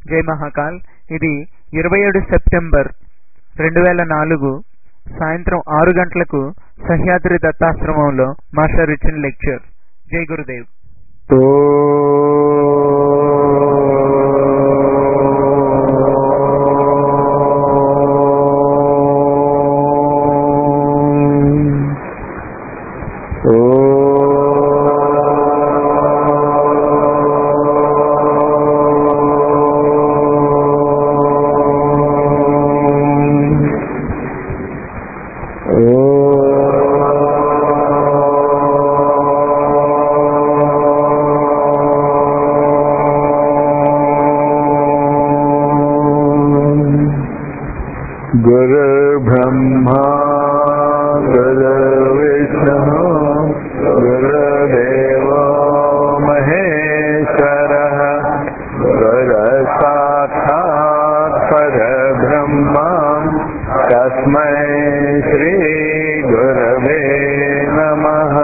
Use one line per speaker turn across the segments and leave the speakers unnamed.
జై మహాకాల్ ఇది ఇరవై ఏడు సెప్టెంబర్ రెండు వేల నాలుగు సాయంత్రం ఆరు గంటలకు సహ్యాద్రి దత్తాశ్రమంలో మాస్టర్ ఇచ్చిన లెక్చర్ జై గురుదేవ్
गुरुर्ब्रह्मा गुरुर्विष्णुः गुरुदेवो महेश्वरः गुरसाक्षात् परब्रह्मा तस्मै श्रीगुरवे नमः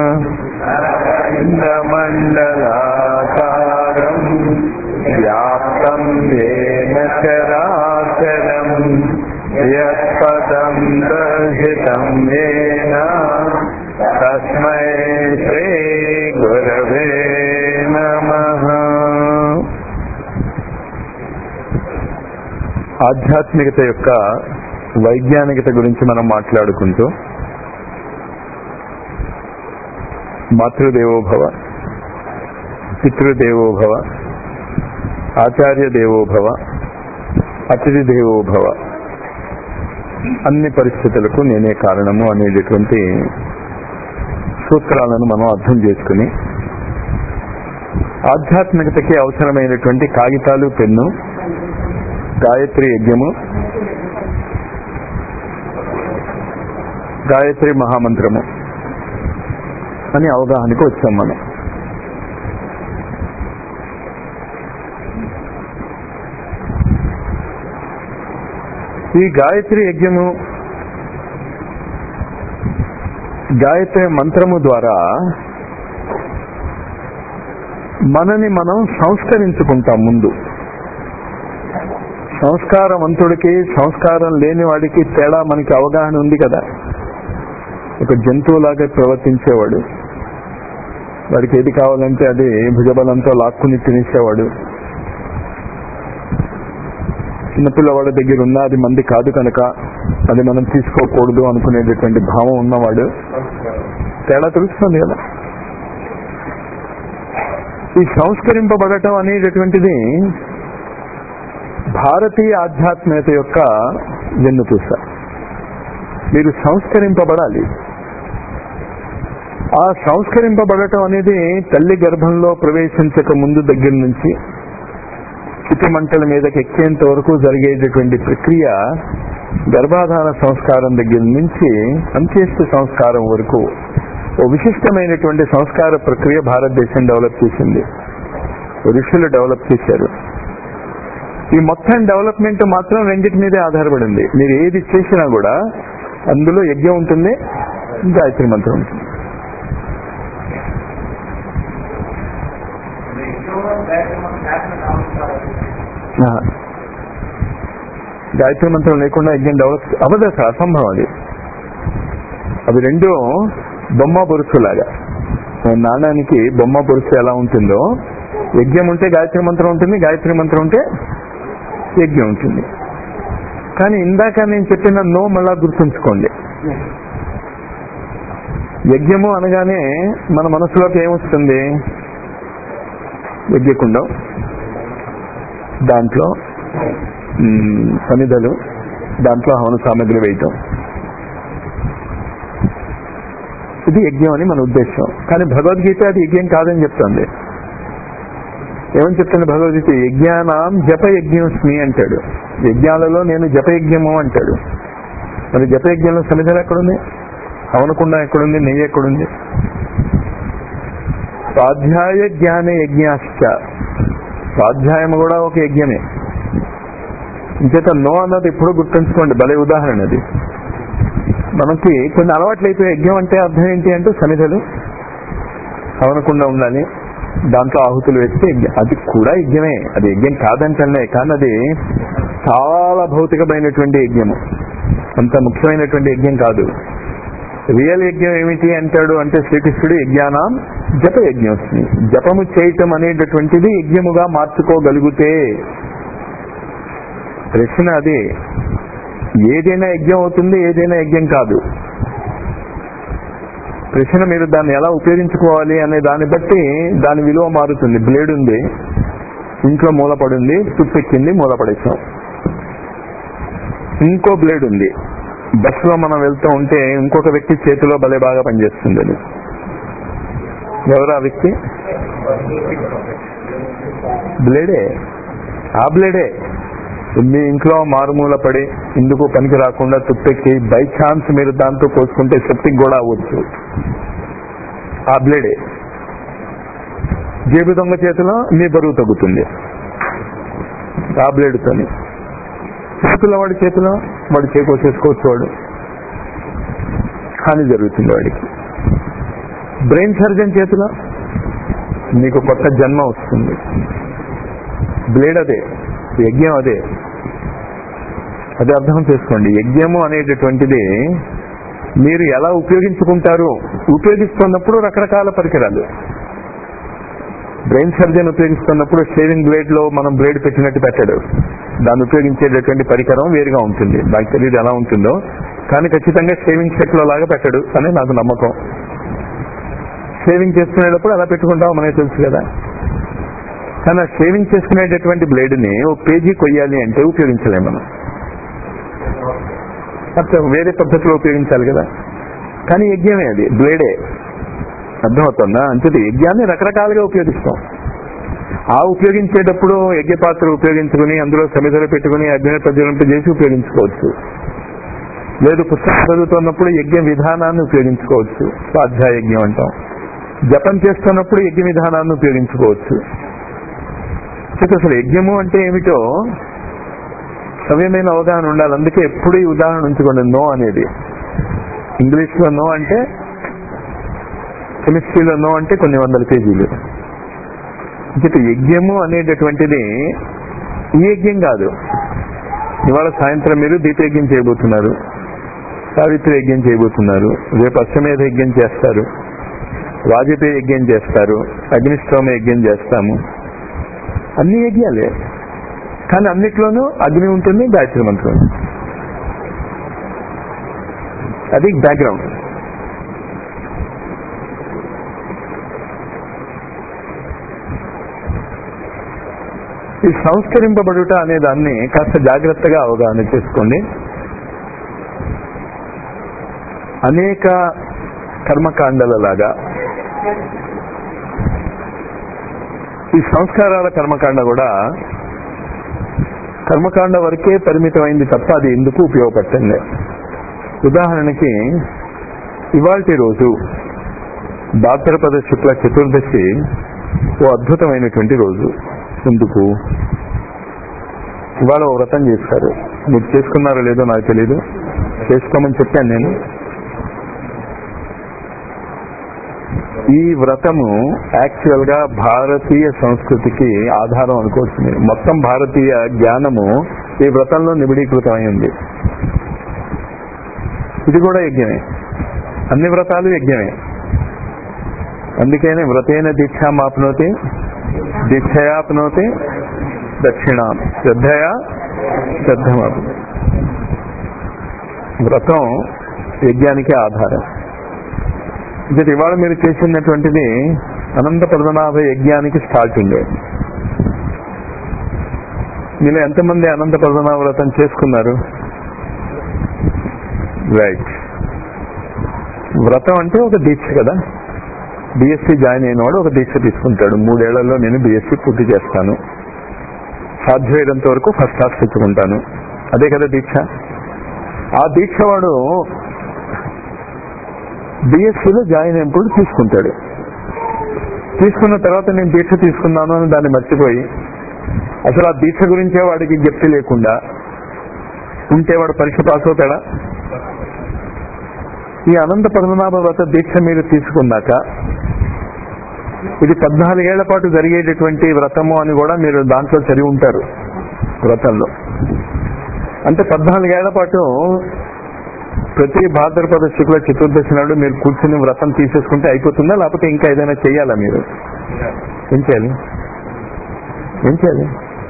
मण्डलाकारम् व्याप्तं येन चराचरम् यत्पदं दर्शितं येन तस्मै श्रीगुरवे नमः ఆధ్యాత్మికత యొక్క వైజ్ఞానికత గురించి మనం మాట్లాడుకుంటూ మాతృదేవోభవ పితృదేవోభవ ఆచార్య దేవోభవ అతిథి దేవోభవ అన్ని పరిస్థితులకు నేనే కారణము అనేటటువంటి సూత్రాలను మనం అర్థం చేసుకుని ఆధ్యాత్మికతకి అవసరమైనటువంటి కాగితాలు పెన్ను గాయత్రి యజ్ఞము గాయత్రి మహామంత్రము అని అవగాహనకు వచ్చాం మనం ఈ గాయత్రి యజ్ఞము గాయత్రి మంత్రము ద్వారా మనని మనం సంస్కరించుకుంటాం ముందు సంస్కారవంతుడికి సంస్కారం లేని వాడికి తేడా మనకి అవగాహన ఉంది కదా ఒక జంతువులాగా ప్రవర్తించేవాడు వాడికి ఏది కావాలంటే అది భుజబలంతో లాక్కుని తినేసేవాడు చిన్నపిల్లవాడి దగ్గర ఉన్న అది మంది కాదు కనుక అది మనం తీసుకోకూడదు అనుకునేటటువంటి భావం ఉన్నవాడు తేడా తెలుస్తుంది కదా ఈ సంస్కరింపబడటం అనేటటువంటిది భారతీయ ఆధ్యాత్మికత యొక్క వెన్నుపూస మీరు సంస్కరింపబడాలి ఆ సంస్కరింపబడటం అనేది తల్లి గర్భంలో ప్రవేశించక ముందు దగ్గర నుంచి చితి మంటల మీదకి ఎక్కేంత వరకు జరిగేటటువంటి ప్రక్రియ గర్భాధాన సంస్కారం దగ్గర నుంచి అంత్యేష్ట సంస్కారం వరకు ఓ విశిష్టమైనటువంటి సంస్కార ప్రక్రియ భారతదేశం డెవలప్ చేసింది ఋషులు డెవలప్ చేశారు ఈ మొత్తం డెవలప్మెంట్ మాత్రం రెండింటి మీదే ఆధారపడింది మీరు ఏది చేసినా కూడా అందులో యజ్ఞం ఉంటుంది గాయత్రి మంత్రం ఉంటుంది ఆ. గాయత్రి మంత్రం లేకుండా యజ్ఞం డెవలప్ అవ్వదు అసలు అసంభవం అది అవి రెండు బొమ్మ పొరుసులాగా నాణానికి బొమ్మ పొరుసు ఎలా ఉంటుందో యజ్ఞం ఉంటే గాయత్రి మంత్రం ఉంటుంది గాయత్రి మంత్రం ఉంటే యజ్ఞం ఉంటుంది కానీ ఇందాక నేను చెప్పిన నో మళ్ళా గుర్తుంచుకోండి యజ్ఞము అనగానే మన మనసులోకి ఏమొస్తుంది యజ్ఞకుండం దాంట్లో మ్, సమిధలు దాంట్లో హవన సామగ్రి వేయటం ఇది యజ్ఞం అని మన ఉద్దేశం కానీ భగవద్గీత అది యజ్ఞం కాదని చెప్తుంది ఏమని చెప్తుంది భగవద్గీత యజ్ఞానాం జప యజ్ఞస్మి అంటాడు యజ్ఞాలలో నేను జపయజ్ఞము అంటాడు మరి జపయజ్ఞంలో సమిధలు ఎక్కడుంది హవనకుండ ఎక్కడుంది నెయ్యి ఎక్కడుంది స్వాధ్యాయ జ్ఞాన యజ్ఞాశ్చ స్వాధ్యాయం కూడా ఒక యజ్ఞమే ఇంచేత నో అన్నది ఎప్పుడూ గుర్తుంచుకోండి భలే ఉదాహరణ అది మనకి కొన్ని అలవాట్లు అయిపోయి యజ్ఞం అంటే అర్థం ఏంటి అంటే సమిధలు హవనకుండా ఉండాలి దాంట్లో ఆహుతులు వేస్తే యజ్ఞం. అది కూడా యజ్ఞమే అది యజ్ఞం కాదంటలే కానీ అది చాలా భౌతికమైనటువంటి యజ్ఞము అంత ముఖ్యమైనటువంటి యజ్ఞం కాదు రియల్ యజ్ఞం ఏమిటి అంటాడు అంటే శ్రీకృష్ణుడు యజ్ఞానం జప యజ్ఞోస్మి జపము చేయటం అనేటటువంటిది యజ్ఞముగా మార్చుకోగలిగితే ప్రశ్న అది ఏదైనా యజ్ఞం అవుతుంది ఏదైనా యజ్ఞం కాదు ప్రశ్న మీరు దాన్ని ఎలా ఉపయోగించుకోవాలి అనే దాన్ని బట్టి దాని విలువ మారుతుంది బ్లేడ్ ఉంది ఇంట్లో మూలపడింది తుప్పెక్కింది మూలపడేసాం ఇంకో బ్లేడ్ ఉంది బస్సులో మనం వెళ్తూ ఉంటే ఇంకొక వ్యక్తి చేతిలో భలే బాగా పనిచేస్తుంది అది ఎవరు ఆ వ్యక్తి బ్లేడే ఆ బ్లేడే మీ ఇంట్లో మారుమూల పడి ఇందుకు పనికి రాకుండా తుప్పెక్కి బై ఛాన్స్ మీరు దాంతో కోసుకుంటే సెప్టిక్ కూడా అవ్వచ్చు ఆ బ్లేడే జేబు దొంగ చేతిలో మీ బరువు తగ్గుతుంది ఆ బ్లేడ్తోని చేతుల్లో వాడి చేతిలో వాడు చేకోసేసుకోవచ్చు వాడు హాని జరుగుతుంది వాడికి బ్రెయిన్ సర్జన్ చేతిలో నీకు కొత్త జన్మ వస్తుంది బ్లేడ్ అదే యజ్ఞం అదే అది అర్థం చేసుకోండి యజ్ఞము అనేటటువంటిది మీరు ఎలా ఉపయోగించుకుంటారు ఉపయోగిస్తున్నప్పుడు రకరకాల పరికరాలు బ్రెయిన్ సర్జన్ ఉపయోగిస్తున్నప్పుడు షేవింగ్ బ్లేడ్ లో మనం బ్లేడ్ పెట్టినట్టు పెట్టాడు దాన్ని ఉపయోగించేటటువంటి పరికరం వేరుగా ఉంటుంది నాకు తెలియదు ఎలా ఉంటుందో కానీ ఖచ్చితంగా షేవింగ్ సెట్ లో లాగా పెట్టాడు అని నాకు నమ్మకం షేవింగ్ చేసుకునేటప్పుడు అలా పెట్టుకుంటాం మనకి తెలుసు కదా కానీ ఆ షేవింగ్ చేసుకునేటటువంటి బ్లేడ్ ని ఒక పేజీ కొయ్యాలి అంటే ఉపయోగించలేము మనం అట్లా వేరే పద్ధతిలో ఉపయోగించాలి కదా కానీ యజ్ఞమే అది బ్లేడే అర్థమవుతుందా అంతే యజ్ఞాన్ని రకరకాలుగా ఉపయోగిస్తాం ఆ ఉపయోగించేటప్పుడు యజ్ఞ పాత్ర ఉపయోగించుకుని అందులో సమిధలు పెట్టుకుని అగ్ని ప్రజ్వలింప చేసి ఉపయోగించుకోవచ్చు లేదు పుస్తకం చదువుతున్నప్పుడు యజ్ఞ విధానాన్ని ఉపయోగించుకోవచ్చు స్వాధ్యాయ యజ్ఞం అంటాం జపం చేస్తున్నప్పుడు యజ్ఞ విధానాన్ని ఉపయోగించుకోవచ్చు అయితే అసలు యజ్ఞము అంటే ఏమిటో సవ్యమైన అవగాహన ఉండాలి అందుకే ఎప్పుడు ఈ ఉదాహరణ ఉంచుకోండి నో అనేది ఇంగ్లీష్ లో నో అంటే కెమిస్ట్రీలో నో అంటే కొన్ని వందల పేజీలు ఇంకటి యజ్ఞము అనేటటువంటిది ఈ యజ్ఞం కాదు ఇవాళ సాయంత్రం మీరు దీపయజ్ఞం చేయబోతున్నారు సావిత్రి యజ్ఞం చేయబోతున్నారు రేపు అశ్వమేధ యజ్ఞం చేస్తారు వాజపేయి యజ్ఞం చేస్తారు అగ్నిష్టోమ యజ్ఞం చేస్తాము అన్ని యజ్ఞాలే కానీ అన్నిట్లోనూ అగ్ని ఉంటుంది గాయత్రి మంత్రం అది బ్యాక్గ్రౌండ్ ఈ సంస్కరింపబడుట అనే దాన్ని కాస్త జాగ్రత్తగా అవగాహన చేసుకోండి అనేక కర్మకాండల లాగా ఈ సంస్కారాల కర్మకాండ కూడా కర్మకాండ వరకే పరిమితమైంది తప్ప అది ఎందుకు ఉపయోగపడుతుంది ఉదాహరణకి ఇవాల్టి రోజు భాద్రపద శుక్ల చతుర్దశి ఓ అద్భుతమైనటువంటి రోజు ఎందుకు ఇవాళ ఓ వ్రతం చేస్తారు మీరు చేసుకున్నారో లేదో నాకు తెలీదు చేసుకోమని చెప్పాను నేను ఈ వ్రతము యాక్చువల్ గా భారతీయ సంస్కృతికి ఆధారం అనుకోవచ్చు మీరు మొత్తం భారతీయ జ్ఞానము ఈ వ్రతంలో నిబిడీకృతమై ఉంది ఇది కూడా యజ్ఞమే అన్ని వ్రతాలు యజ్ఞమే అందుకనే వ్రతేన దీక్షామాప్నోతి దీక్షయాప్నోతి దక్షిణాం శ్రద్ధయా శ్రద్ధమాపు వ్రతం యజ్ఞానికి ఆధారం ఇది ఇవాళ మీరు చేసినటువంటిది అనంత పద్మనాభ యజ్ఞానికి స్టార్టింగ్ మీలో ఎంతమంది అనంత పద్మనాభ వ్రతం చేసుకున్నారు రైట్ వ్రతం అంటే ఒక దీక్ష కదా బిఎస్సి జాయిన్ అయినవాడు ఒక దీక్ష తీసుకుంటాడు మూడేళ్లలో నేను బిఎస్సి పూర్తి చేస్తాను సాధ్యమైనంత వరకు ఫస్ట్ క్లాస్ తెచ్చుకుంటాను అదే కదా దీక్ష ఆ దీక్ష వాడు బిఎస్సిలో జాయిన్ అయినప్పుడు తీసుకుంటాడు తీసుకున్న తర్వాత నేను దీక్ష తీసుకున్నాను అని దాన్ని మర్చిపోయి అసలు ఆ దీక్ష గురించే వాడికి జ్ఞప్తి లేకుండా ఉంటే వాడు పరీక్ష పాస్ అవుతాడా ఈ అనంత పద్మనాభ వ్రత దీక్ష మీరు తీసుకున్నాక ఇది పద్నాలుగేళ్ల పాటు జరిగేటటువంటి వ్రతము అని కూడా మీరు దాంట్లో చదివి ఉంటారు వ్రతంలో అంటే పద్నాలుగేళ్ల పాటు ప్రతి భాద్రపద శుక్ల చతుర్దశి నాడు మీరు కూర్చుని వ్రతం తీసేసుకుంటే అయిపోతుందా లేకపోతే ఇంకా ఏదైనా చేయాలా మీరు ఏం చేయాలి ఏం చేయాలి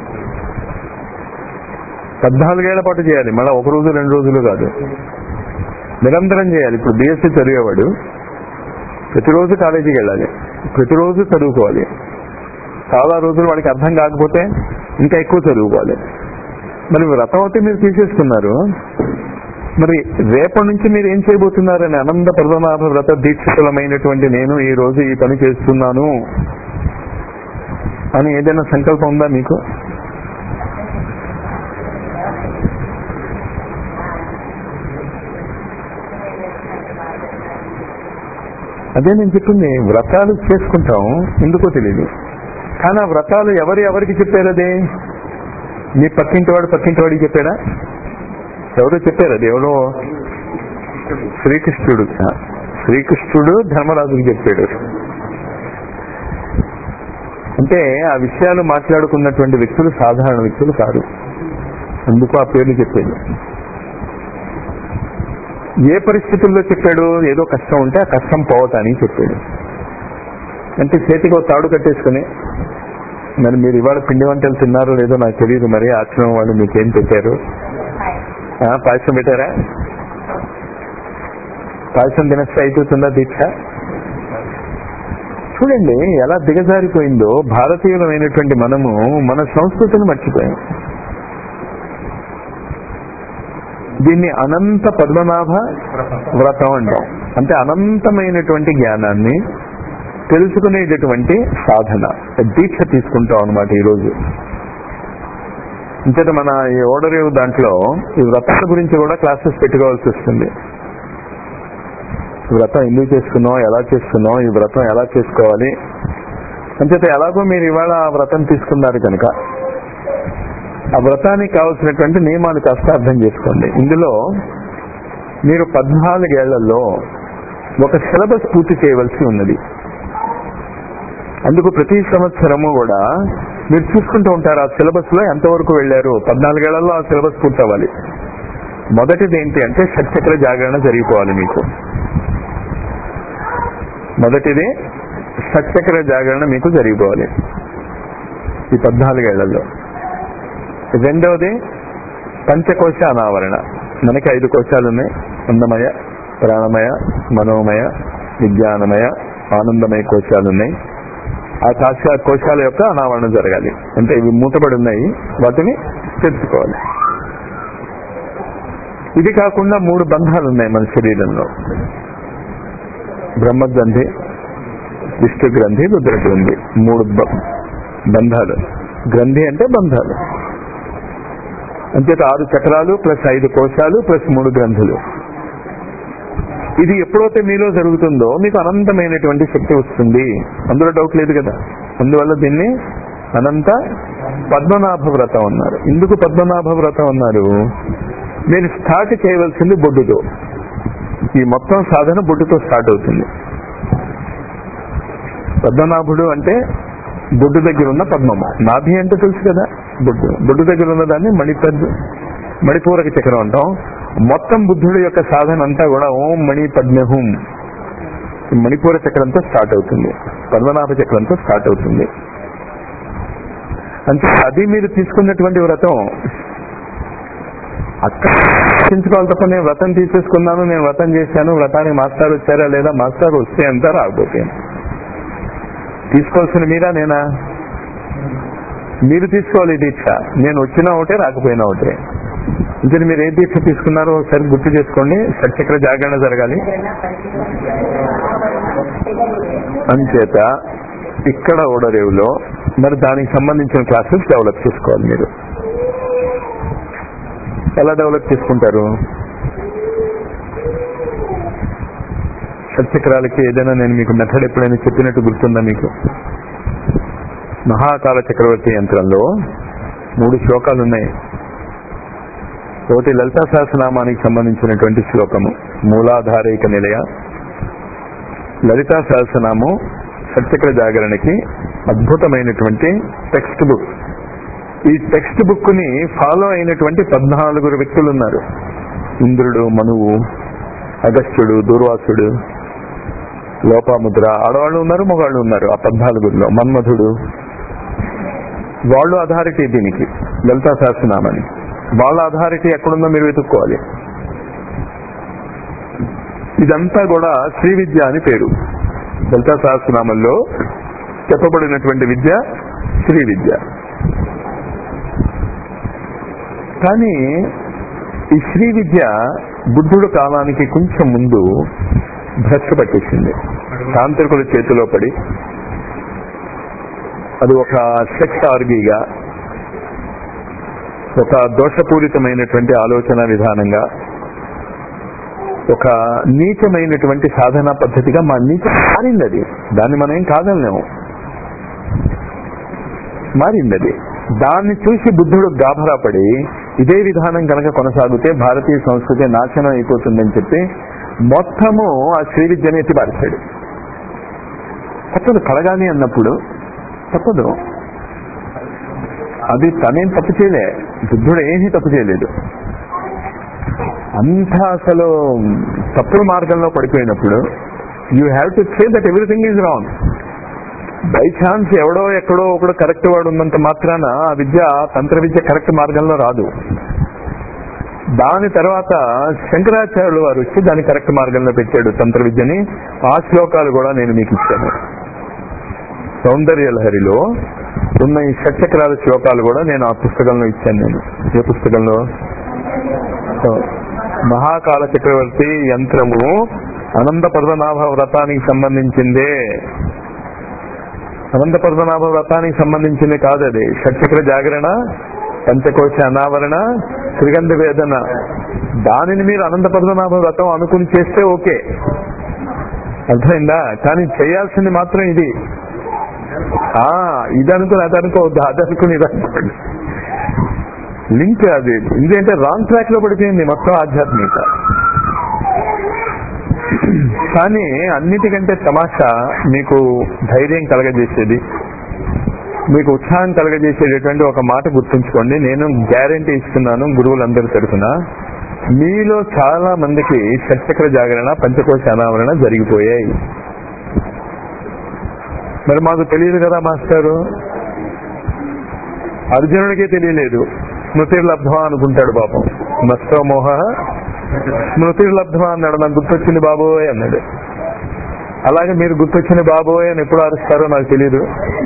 పద్నాలుగేళ్ల పాటు చేయాలి మళ్ళీ ఒక రోజు రెండు రోజులు కాదు నిరంతరం చేయాలి ఇప్పుడు బీఎస్సీ చదివేవాడు ప్రతిరోజు కాలేజీకి వెళ్ళాలి ప్రతిరోజు చదువుకోవాలి చాలా రోజులు వాడికి అర్థం కాకపోతే ఇంకా ఎక్కువ చదువుకోవాలి మరి వ్రతం అయితే మీరు తీసేసుకున్నారు మరి రేపటి నుంచి మీరు ఏం చేయబోతున్నారని అనంత ప్రథమాభ వ్రత దీక్షితులమైనటువంటి నేను ఈ రోజు ఈ పని చేస్తున్నాను అని ఏదైనా సంకల్పం ఉందా మీకు అదే నేను చెప్పింది వ్రతాలు చేసుకుంటాం ఎందుకో తెలియదు కానీ ఆ వ్రతాలు ఎవరు ఎవరికి చెప్పారు అది మీ పక్కింటి వాడు పక్కింటి వాడికి చెప్పాడా ఎవరో చెప్పారు అది ఎవరో శ్రీకృష్ణుడు శ్రీకృష్ణుడు ధర్మరాజుకి చెప్పాడు అంటే ఆ విషయాలు మాట్లాడుకున్నటువంటి వ్యక్తులు సాధారణ వ్యక్తులు కాదు అందుకు ఆ పేర్లు చెప్పేది ఏ పరిస్థితుల్లో చెప్పాడు ఏదో కష్టం ఉంటే ఆ కష్టం పోవటానికి చెప్పాడు అంటే చేతికి ఒక తాడు కట్టేసుకుని మరి మీరు ఇవాళ పిండి వంటలు తిన్నారో లేదో నాకు తెలియదు మరి ఆశ్రమం వాళ్ళు మీకేం పెట్టారు ఆ, పాయసం పెట్టారా పాయసం తినస్తే అయిపోతుందా దీక్ష చూడండి ఎలా దిగజారిపోయిందో భారతీయులమైనటువంటి మనము మన సంస్కృతిని మర్చిపోయాం దీన్ని అనంత పద్మనాభ వ్రతం అంటాం అంటే అనంతమైనటువంటి జ్ఞానాన్ని తెలుసుకునేటటువంటి సాధన దీక్ష తీసుకుంటాం అనమాట ఈరోజు ఇంతట మన ఈ ఓడర్ దాంట్లో ఈ వ్రతాల గురించి కూడా క్లాసెస్ పెట్టుకోవాల్సి వస్తుంది ఈ వ్రతం ఎందుకు చేసుకున్నాం ఎలా చేసుకున్నాం ఈ వ్రతం ఎలా చేసుకోవాలి అంచేత ఎలాగో మీరు ఇవాళ ఆ వ్రతం తీసుకున్నారు కనుక ఆ వ్రతానికి కావలసినటువంటి నియమాలు కాస్త అర్థం చేసుకోండి ఇందులో మీరు పద్నాలుగేళ్లలో ఒక సిలబస్ పూర్తి చేయవలసి ఉన్నది అందుకు ప్రతి సంవత్సరము కూడా మీరు చూసుకుంటూ ఉంటారు ఆ సిలబస్ లో ఎంతవరకు వెళ్ళారు పద్నాలుగేళ్లలో ఆ సిలబస్ పూర్తవ్వాలి మొదటిది ఏంటి అంటే షట్చక్ర జాగరణ జరిగిపోవాలి మీకు మొదటిది షట్చక్ర జాగరణ మీకు జరిగిపోవాలి ఈ పద్నాలుగేళ్లలో రెండవది పంచకోశ అనావరణ మనకి ఐదు కోశాలు ఉన్నాయి అందమయ ప్రాణమయ మనోమయ విజ్ఞానమయ ఆనందమయ కోశాలు ఉన్నాయి ఆ కాశ కోశాల యొక్క అనావరణ జరగాలి అంటే ఇవి మూతపడి ఉన్నాయి వాటిని తెలుసుకోవాలి ఇది కాకుండా మూడు బంధాలు ఉన్నాయి మన శరీరంలో బ్రహ్మగ్రంథి విష్ణు గ్రంథి రుద్ర గ్రంథి మూడు బ- బంధాలు గ్రంథి అంటే బంధాలు అంచేత ఆరు చక్రాలు ప్లస్ ఐదు కోశాలు ప్లస్ మూడు గ్రంథులు ఇది ఎప్పుడైతే మీలో జరుగుతుందో మీకు అనంతమైనటువంటి శక్తి వస్తుంది అందులో డౌట్ లేదు కదా అందువల్ల దీన్ని అనంత పద్మనాభ వ్రతం అన్నారు ఎందుకు పద్మనాభ వ్రతం అన్నారు మీరు స్టార్ట్ చేయవలసింది బొడ్డుతో ఈ మొత్తం సాధన బొడ్డుతో స్టార్ట్ అవుతుంది పద్మనాభుడు అంటే బొడ్డు దగ్గర ఉన్న పద్మము నాభి అంటే తెలుసు కదా బొడ్డు బొడ్డు దగ్గర ఉన్న దాన్ని మణిపద్ మణిపూరక చక్రం అంటాం మొత్తం బుద్ధుడి యొక్క సాధన అంతా కూడా ఓం మణి పద్మహుం ఈ మణిపూర చక్రంతో స్టార్ట్ అవుతుంది పద్మనాభ చక్రంతో స్టార్ట్ అవుతుంది అంటే అది మీరు తీసుకున్నటువంటి వ్రతం అక్కడ రక్షించుకోవాలి తప్ప నేను వ్రతం తీసేసుకున్నాను నేను వ్రతం చేశాను వ్రతానికి మాస్టర్ వచ్చారా లేదా మాస్టర్ వస్తే ఎంత రాకపోతే ఎంత. తీసుకోవాల్సిన మీరా నేనా మీరు తీసుకోవాలి దీక్ష నేను వచ్చినా ఒకటే రాకపోయినా ఒకటే ఇంకని మీరు ఏ దీక్ష తీసుకున్నారో ఒకసారి గుర్తు చేసుకోండి సత్యక్ర జాగరణ జరగాలి అంచేత ఇక్కడ ఓడరేవులో మరి దానికి సంబంధించిన క్లాసెస్ డెవలప్ చేసుకోవాలి మీరు ఎలా డెవలప్ చేసుకుంటారు సత్యక్రాలకి ఏదైనా నేను మీకు మెథడ్ ఎప్పుడైనా చెప్పినట్టు గుర్తుందా మీకు మహాకాల చక్రవర్తి యంత్రంలో మూడు శ్లోకాలు ఉన్నాయి ఒకటి లలితా సహస్రనామానికి సంబంధించినటువంటి శ్లోకము మూలాధారైక నిలయ లలితా సహస్రనామం షట్చక్ర జాగరణకి అద్భుతమైనటువంటి టెక్స్ట్ బుక్ ఈ టెక్స్ట్ బుక్ ని ఫాలో అయినటువంటి పద్నాలుగురు వ్యక్తులు ఉన్నారు ఇంద్రుడు మనువు అగస్త్యుడు దూర్వాసుడు లోపాముద్ర ఆడవాళ్ళు ఉన్నారు మగవాళ్ళు ఉన్నారు ఆ పద్నాలుగురిలో మన్మధుడు వాళ్ళు అథారిటీ దీనికి లలితా సహస్రనామని వాళ్ళ అథారిటీ ఎక్కడుందో మీరు వెతుక్కోవాలి ఇదంతా కూడా శ్రీ విద్య అని పేరు లలితా సహస్రనామంలో చెప్పబడినటువంటి విద్య శ్రీ విద్య కానీ ఈ శ్రీ విద్య బుద్ధుడు కాలానికి కొంచెం ముందు భ్రష్టు పట్టేసింది తాంత్రికుల చేతిలో పడి అది ఒక సెక్స్ ఆర్గీగా ఒక దోషపూరితమైనటువంటి ఆలోచన విధానంగా ఒక నీచమైనటువంటి సాధనా పద్ధతిగా మా నీచ మారింది అది దాన్ని మనం ఏం కాదనలేము మారింది అది దాన్ని చూసి బుద్ధుడు గాభరా పడి ఇదే విధానం కనుక కొనసాగితే భారతీయ సంస్కృతి నాశనం అయిపోతుందని చెప్పి మొత్తము ఆ శ్రీ విద్యను ఎత్తిపారేశాడు తప్పదు కలగాలి అన్నప్పుడు తప్పదు అది తనేం తప్పు చేయలే బుద్ధుడు ఏమీ తప్పు చేయలేదు అంతా అసలు తప్పుడు మార్గంలో పడిపోయినప్పుడు you have to say that everything is wrong by chance ఎవడో ఎక్కడో ఒకడు కరెక్ట్ వాడు ఉన్నంత మాత్రాన ఆ విద్య తంత్ర విద్య కరెక్ట్ మార్గంలో రాదు దాని తర్వాత శంకరాచార్యులు వారు వచ్చి దాన్ని కరెక్ట్ మార్గంలో పెట్టాడు తంత్ర విద్యని ఆ శ్లోకాలు కూడా నేను మీకు ఇచ్చాను సౌందర్య లహరిలో ఉన్న ఈ షట్చక్రాల శ్లోకాలు కూడా నేను ఆ పుస్తకంలో ఇచ్చాను నేను ఏ పుస్తకంలో సో, మహాకాల చక్రవర్తి యంత్రము అనంత పద్మనాభ వ్రతానికి సంబంధించిందే అనంత పద్మనాభ వ్రతానికి సంబంధించింది కాదు అది షట్చక్ర జాగరణ పంచకోశ అనావరణ శ్రీగంధ వేదన దానిని మీరు అనంత పద్మనాభ వ్రతం అనుకుని చేస్తే ఓకే అర్థమైందా కానీ చేయాల్సింది మాత్రం ఇది ఆ ఇది అనుకుని అది అనుకోవద్దు అది అనుకుని ఇది అనుకోండి లింక్ అది ఎందుకంటే రాంగ్ ట్రాక్ లో పడిపోయింది మొత్తం ఆధ్యాత్మిక కానీ అన్నిటికంటే తమాషా మీకు ధైర్యం కలగజేసేది మీకు ఉత్సాహం కలగజేసేటటువంటి ఒక మాట గుర్తుంచుకోండి నేను గ్యారంటీ ఇస్తున్నాను గురువులందరి తరఫున మీలో చాలా మందికి షట్చక్ర జాగరణ పంచకోశ అనావరణ జరిగిపోయాయి మరి మాకు తెలియదు కదా మాస్టారు అర్జునుడికే తెలియలేదు స్మృతిర్లబ్ధమా అనుకుంటాడు పాపం నష్టో మోహ స్మృతిర్లబ్ధమా అన్నాడు నాకు గుర్తొచ్చింది బాబోయ్ అన్నాడు అలాగే మీరు గుర్తొచ్చింది బాబోయ్ అని ఎప్పుడు అరుస్తారో నాకు తెలియదు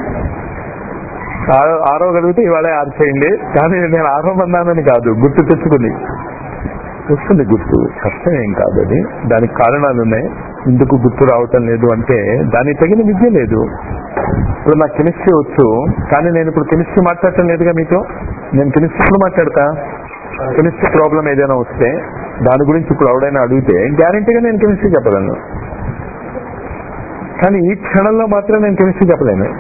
ఆరో- ఆరోగలిగితే ఇవాళే ఆర్చేయండి కానీ నేను ఆరోమన్నానని కాదు గుర్తు తెచ్చుకుని వస్తుంది గుర్తు కష్టం ఏం కాదు అది దానికి కారణాలు ఉన్నాయి ఎందుకు గుర్తు రావటం లేదు అంటే దానికి తగిన విద్య లేదు ఇప్పుడు నాకు కెమిస్ట్రీ వచ్చు కానీ నేను ఇప్పుడు కెమిస్ట్రీ మాట్లాడటం లేదుగా మీతో నేను కెమిస్ట్రీ మాట్లాడతా కెమిస్ట్రీ ప్రాబ్లం ఏదైనా వస్తే దాని గురించి ఇప్పుడు ఎవడైనా అడిగితే గ్యారంటీగా నేను కెమిస్ట్రీ చెప్పగలను కానీ ఈ క్షణంలో మాత్రం నేను కెమిస్ట్రీ చెప్పలేను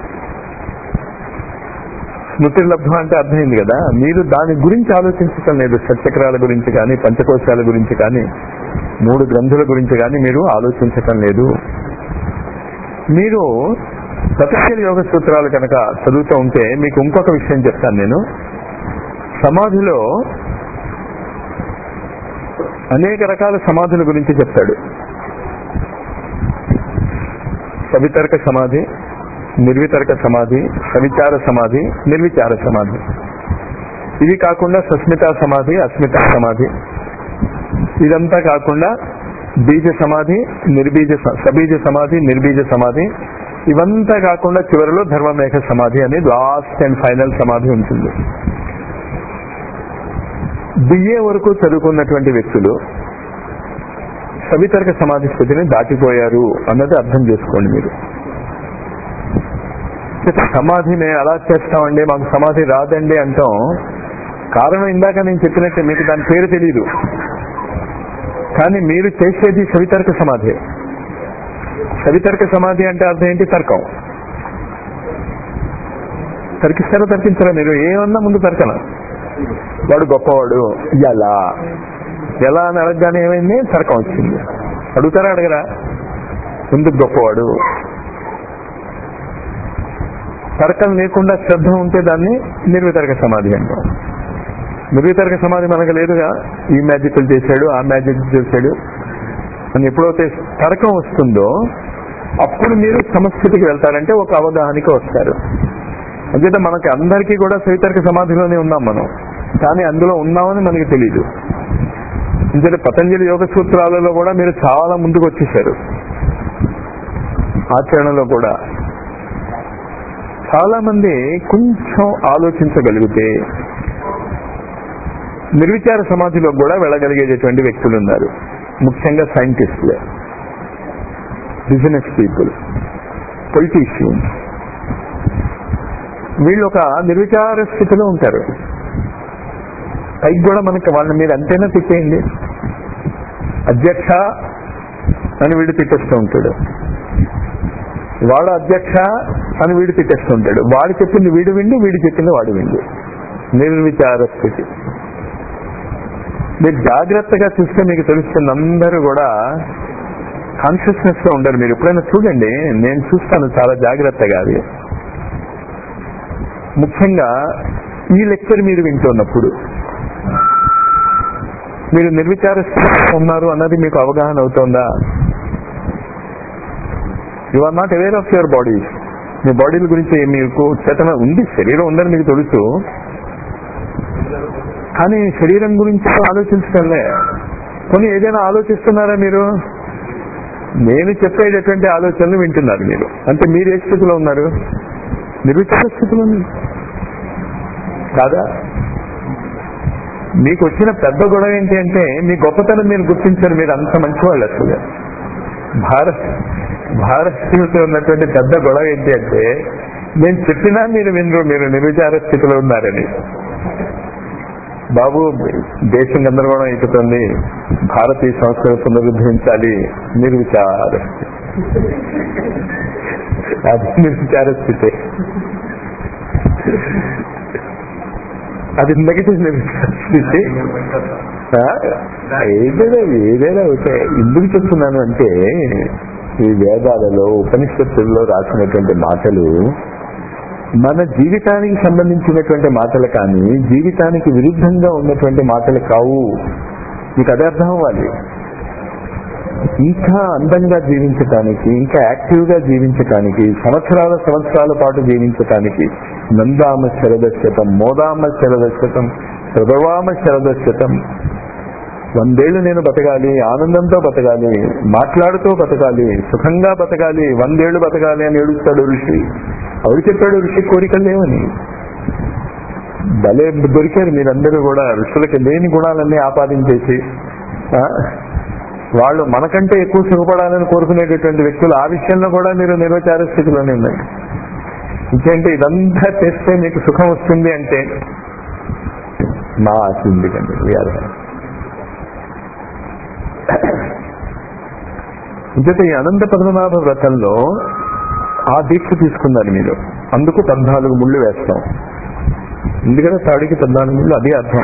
స్మృతి లబ్ధం అంటే అర్థమైంది కదా మీరు దాని గురించి ఆలోచించటం లేదు షట్చక్రాల గురించి కానీ పంచకోశాల గురించి కానీ మూడు గ్రంథుల గురించి కానీ మీరు ఆలోచించటం లేదు మీరు సతశీల యోగ సూత్రాలు కనుక చదువుతూ ఉంటే మీకు ఇంకొక విషయం చెప్తాను నేను సమాధిలో అనేక రకాల సమాధుల గురించి చెప్తాడు సవితర్క సమాధి నిర్వితర్క సమాధి సవిచార సమాధి నిర్విచార సమాధి ఇవి కాకుండా సస్మిత సమాధి అస్మిత సమాధి ఇదంతా కాకుండా బీజ సమాధి నిర్బీజ స- సబీజ సమాధి నిర్బీజ సమాధి ఇవంతా కాకుండా చివరిలో ధర్మమేఘ సమాధి అనేది లాస్ట్ అండ్ ఫైనల్ సమాధి ఉంటుంది బిఏ వరకు చదువుకున్నటువంటి వ్యక్తులు సవితర్క సమాధి స్థితిని దాటిపోయారు అన్నది అర్థం చేసుకోండి మీరు సమాధి మేము ఎలా చేస్తామండి మాకు సమాధి రాదండి అంటాం కారణం ఇందాక నేను చెప్పినట్టే మీకు దాని పేరు తెలియదు కానీ మీరు చేసేది సవితర్క సమాధి సవితర్క సమాధి అంటే అర్థం ఏంటి తర్కం తర్కిస్తారా తర్కించారా మీరు ఏమన్నా ముందు తర్కన వాడు గొప్పవాడు ఎలా ఎలా అని అడగగానే ఏమైంది తర్కం వచ్చింది అడుగుతారా అడగరా ఎందుకు గొప్పవాడు తర్కం లేకుండా శ్రద్ధ ఉంటే దాన్ని నిర్వితర్క సమాధి అంటాం నిర్వితర్క సమాధి మనకు లేదుగా ఈ మ్యాజిక్లు చేశాడు ఆ మ్యాజిక్ చేశాడు అని ఎప్పుడైతే తర్కం వస్తుందో అప్పుడు మీరు సమస్థితికి వెళ్తారంటే ఒక అవగాహనకి వస్తారు అంచేత మనకి అందరికీ కూడా సవితర్క సమాధిలోనే ఉన్నాం మనం కానీ అందులో ఉన్నామని మనకి తెలియదు ఎందుకంటే పతంజలి యోగ సూత్రాలలో కూడా మీరు చాలా ముందుకు వచ్చేసారు ఆచరణలో కూడా చాలా మంది కొంచెం ఆలోచించగలిగితే నిర్విచార సమాధిలో కూడా వెళ్ళగలిగేటటువంటి వ్యక్తులు ఉన్నారు ముఖ్యంగా సైంటిస్టులే బిజినెస్ పీపుల్ పొలిటీషియన్స్ వీళ్ళు ఒక నిర్విచార స్థితిలో ఉంటారు పైకి కూడా మనకి వాళ్ళని మీరు అంతేనా తిట్టేయండి అధ్యక్ష అని వీడు తిట్టేస్తూ ఉంటాడు వాడు అధ్యక్ష అని వీడు తిట్టేస్తూ ఉంటాడు వాడు చెప్పింది వీడు విండి వీడు చెప్పింది వాడు విండి నిర్విచార స్థితి మీరు జాగ్రత్తగా చూస్తే మీకు తెలుస్తుంది అందరూ కూడా కాన్షియస్నెస్ లో ఉండరు మీరు ఎప్పుడైనా చూడండి నేను చూస్తాను చాలా జాగ్రత్తగా అది ముఖ్యంగా ఈ లెక్చర్ మీరు వింటున్నప్పుడు మీరు నిర్విచార స్థితిలో ఉన్నారు అన్నది మీకు అవగాహన అవుతోందా you are not aware of your bodies మీ బాడీల గురించి మీకు చేతన ఉంది శరీరం ఉందని మీకు తెలుసు కానీ శరీరం గురించి ఆలోచించడంలే కొన్ని ఏదైనా ఆలోచిస్తున్నారా మీరు నేను చెప్పేటటువంటి ఆలోచనలు వింటున్నారు మీరు అంటే మీరు ఏ స్థితిలో ఉన్నారు నిర్విచార స్థితిలో ఉన్నారు. కాదా మీకు వచ్చిన పెద్ద గొడవ ఏంటి అంటే మీ గొప్పతనం మీరు గుర్తించారు మీరు అంత మంచివాళ్ళు అసలు భారత్ భారతీయులతో ఉన్నటువంటి పెద్ద గొడవ ఏంటి అంటే నేను చెప్పినా మీరు వినరు మీరు నిర్విచార స్థితిలో ఉన్నారని బాబు దేశం గందరగోళం అయిపోతుంది భారతీయ సంస్కృతి పునరుద్ధరించాలి నిర్విచార స్థితి. అది నిర్విచార స్థితి అది నెగిటివ్ నిర్విచార స్థితి ఆ? ఏదైనా ఏదైనా ఓకే ఎందుకు చెప్తున్నాను అంటే ఈ వేదాలలో ఉపనిషత్తుల్లో రాసినటువంటి మాటలు మన జీవితానికి సంబంధించినటువంటి మాటలు కానీ జీవితానికి విరుద్ధంగా ఉన్నటువంటి మాటలు కావు మీకు అదే అర్థం అవ్వాలి ఇంకా అందంగా జీవించటానికి ఇంకా యాక్టివ్ గా జీవించటానికి సంవత్సరాల సంవత్సరాల పాటు జీవించటానికి నందామ శరదశతం మోదామ శరదశతం ప్రభవామ శరదశతం వందేళ్లు నేను బతకాలి ఆనందంతో బతకాలి మాట్లాడుతూ బతకాలి సుఖంగా బతకాలి వందేళ్లు బతకాలి అని ఏడుస్తాడు ఋషి ఎవరు చెప్పాడు ఋషి కోరికలు లేవని భలే దొరికారు మీరందరూ కూడా ఋషులకి లేని గుణాలన్నీ ఆపాదించేసి ఆ, వాళ్ళు మనకంటే ఎక్కువ సుఖపడాలని కోరుకునేటటువంటి వ్యక్తులు ఆ విషయంలో కూడా మీరు నిర్వచార స్థితిలోనే ఉన్నాయి ఇంకేంటి ఇదంతా చేస్తే మీకు సుఖం వస్తుంది అంటే మా ఆశ ఉంది కండి వీఆర్ ఇంకైతే ఈ అనంత పద్మనాభ వ్రతంలో ఆ దీక్ష తీసుకున్నారు మీరు అందుకు పద్నాలుగు ముళ్ళు వేస్తాం ఎందుకంటే తాడికి పద్నాలుగు ముళ్ళు అదే అర్థం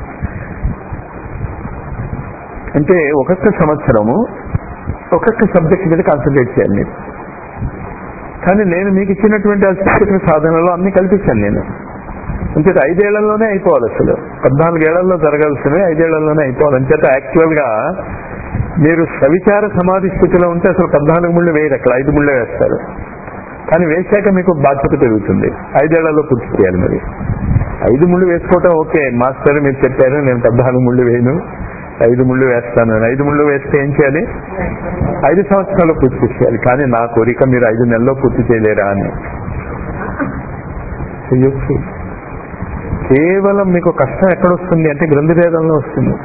అంటే ఒక్కొక్క సంవత్సరము ఒక్కొక్క సబ్జెక్ట్ మీద కాన్సన్ట్రేట్ చేయాలి మీరు కానీ నేను మీకు ఇచ్చినటువంటి అస్తిత్వ సాధనలో అన్ని కల్పించాను నేను అంచేత ఐదేళ్లలోనే అయిపోవాలి అసలు పద్నాలుగేళ్లలో జరగాల్సినవి ఐదేళ్లలోనే అయిపోవాలి అంచేత యాక్చువల్ గా మీరు సవిచార సమాధి స్థితిలో ఉంటే అసలు పద్నాలుగు ముళ్ళు వేయరు అక్కడ ఐదు ముళ్ళే వేస్తారు కానీ వేశాక మీకు బాధ్యత పెరుగుతుంది ఐదేళ్లలో పూర్తి చేయాలి మరి ఐదు ముళ్ళు వేసుకోవటం ఓకే మాస్టర్ మీరు చెప్పారు నేను పద్నాలుగు ముళ్ళు వేయను ఐదు ముళ్ళు వేస్తాను అని. ఐదు ముళ్ళు వేస్తే ఏం చేయాలి ఐదు సంవత్సరాలు పూర్తి చేయాలి కానీ నా కోరిక మీరు ఐదు నెలల్లో పూర్తి చేయలేరా అని చెయ్యొచ్చు కేవలం మీకు కష్టం ఎక్కడొస్తుంది అంటే గ్రంథభేదంలో వస్తుంది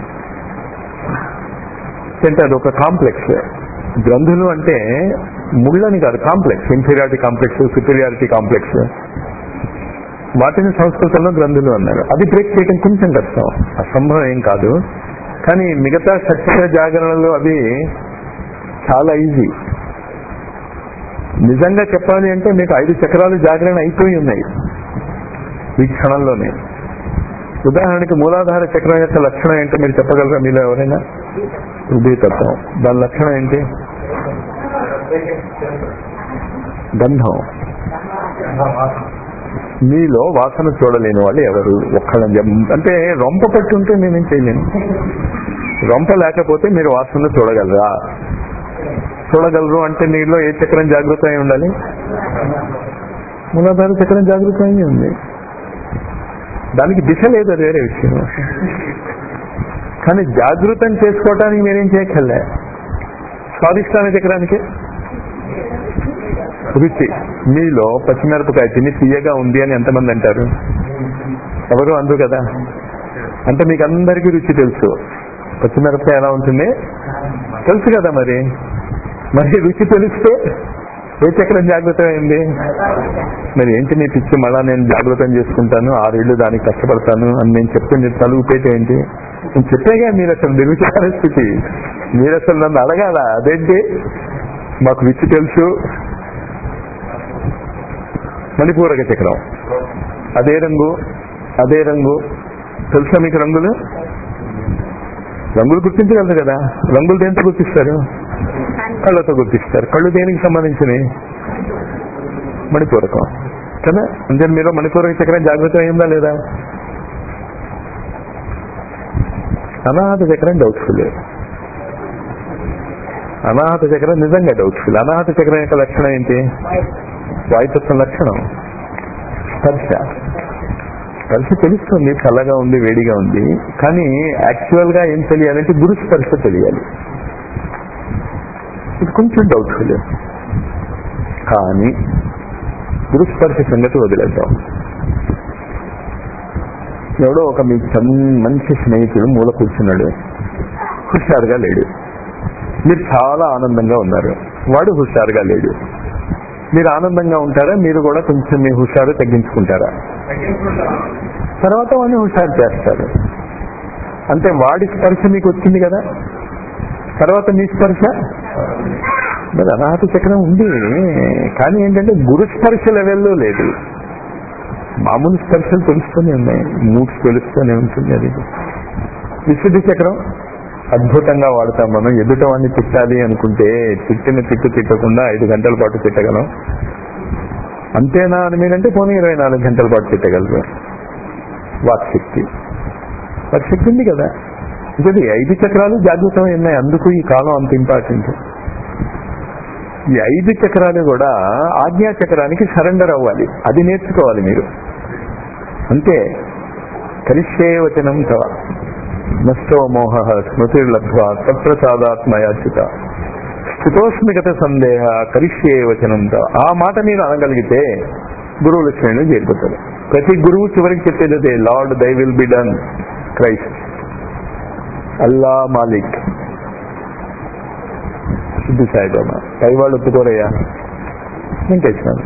అంటే అది ఒక కాంప్లెక్స్ గ్రంథులు అంటే ముళ్ళని కాదు complex inferiority complex superiority complex వాటిని సంస్కృతంలో గ్రంథులు అన్నారు అది బ్రేక్ చేయడం కొంచెం కష్టం అసంభవం ఏం కాదు కానీ మిగతా సత్య జాగరణలు అవి చాలా ఈజీ నిజంగా చెప్పాలి అంటే మీకు ఐదు చక్రాలు జాగరణ అయిపోయి ఉన్నాయి ఈ క్షణంలోనే ఉదాహరణకి మూలాధార చక్రం యొక్క లక్షణం ఏంటో మీరు చెప్పగలరా మీలో ఎవరైనా హృదయతత్వం దాని లక్షణం ఏంటి గంధం మీలో వాసన చూడలేని వాళ్ళు ఎవరు ఒక్కళ్ళని చెప్ప- అంటే రొంప పట్టి ఉంటే నేనేం చేయలేను రొంప లేకపోతే మీరు వాసన చూడగలరా చూడగలరు అంటే మీలో ఏ చక్రం జాగృత అయి ఉండాలి మూలాధార చక్రం జాగృత అయి ఉంది దానికి దిశ లేదు అది వేరే విషయం కానీ జాగృతం చేసుకోవటానికి మీరేం చేయక్కర్లే స్వాదిష్టాన చక్రానికి రుచి మీలో పచ్చిమిరపకాయ తిని తీయగా ఉంది అని ఎంతమంది అంటారు ఎవరు అందరు కదా అంటే మీకు అందరికీ రుచి తెలుసు పచ్చిమిరపకాయ ఎలా ఉంటుంది తెలుసు కదా మరి మరి రుచి తెలిస్తే ఏ చక్రం జాగ్రత్త అయింది మరి ఏంటి నీ పిచ్చి మళ్ళా నేను జాగ్రత్తం చేసుకుంటాను ఆరేళ్లు దానికి కష్టపడతాను అని నేను చెప్తే తలుగు పేట ఏంటి నేను చెప్పేగా మీరు అసలు నిరుచార స్థితి మీరు అసలు నన్ను అడగాల అదేంటి మాకు రుచి తెలుసు మణిపూరక చక్రం అదే రంగు అదే రంగు తెలుసా మీకు రంగులు రంగులు గుర్తించగలరు కదా రంగులు దేంతో గుర్తిస్తారు కళ్ళతో గుర్తిస్తారు కళ్ళు దేనికి సంబంధించినవి మణిపూరకం కదా అంటే మీరు మణిపూరక చక్రం జాగ్రత్త అయిందా లేదా అనాహత చక్రం డౌట్ఫుల్ అనాహత చక్రం నిజంగా డౌట్ఫుల్ అనాహత చక్రం యొక్క లక్షణం ఏంటి వాయుతత్వం లక్షణం స్పర్శ స్పర్శ తెలుస్తుంది చల్లగా ఉంది వేడిగా ఉంది కానీ యాక్చువల్ గా ఏం తెలియాలంటే గురు స్పర్శ తెలియాలి ఇది కొంచెం డౌట్ఫుల్ కానీ గురు స్పర్శ సంగతి వదిలేద్దాం ఎవడో ఒక మీ చం- మంచి స్నేహితుడు మూల కూర్చున్నాడు హుషారుగా లేడు మీరు చాలా ఆనందంగా ఉన్నారు వాడు హుషారుగా లేడు మీరు ఆనందంగా ఉంటారా మీరు కూడా కొంచెం మీ హుషారు తగ్గించుకుంటారా తర్వాత వాడిని హుషారు చేస్తారు అంటే వాడి స్పర్శ మీకు వచ్చింది కదా తర్వాత మీ స్పర్శ మరి అనాహత చక్రం ఉంది కానీ ఏంటంటే గురు స్పర్శ లెవెల్లో లేదు మామూలు స్పర్శలు తెలుస్తూనే ఉన్నాయి మూడ్స్ తెలుస్తూనే ఉంటుంది అది విశుద్ధి చక్రం అద్భుతంగా వాడతాం మనం ఎదుట వాడిని తిట్టాలి అనుకుంటే తిట్టిన తిట్టు తిట్టకుండా ఐదు గంటల పాటు తిట్టగలం అంతేనా అని మీరంటే పోనీ ఇరవై నాలుగు గంటల పాటు తిట్టగలరు వాక్శక్తి వాక్శక్తి ఉంది కదా ఇది ఐదు చక్రాలు జాగృతమై ఉన్నాయి అందుకు ఈ కాలం అంత ఇంపార్టెంట్ ఈ ఐదు చక్రాలు కూడా ఆజ్ఞా చక్రానికి సరెండర్ అవ్వాలి అది నేర్చుకోవాలి మీరు అంతే కలిసే వచనం తవ నష్టో మోహ స్మృతిర్లబ్ధ్వా తత్ప్రసాదాత్మయాచిత స్థితోస్మిగత సందేహ కలిష్యే వచనం తవ ఆ మాట మీరు అనగలిగితే గురువుల శ్రేణులు చేరిపోతారు ప్రతి గురువు చివరికి చెప్పేది అదే lord thy will be done Christ Allah మాలిక్ సిద్ధి సాయిబాబా పై వాళ్ళు ఒప్పుకోరయ్యా వెంకటేశ్వర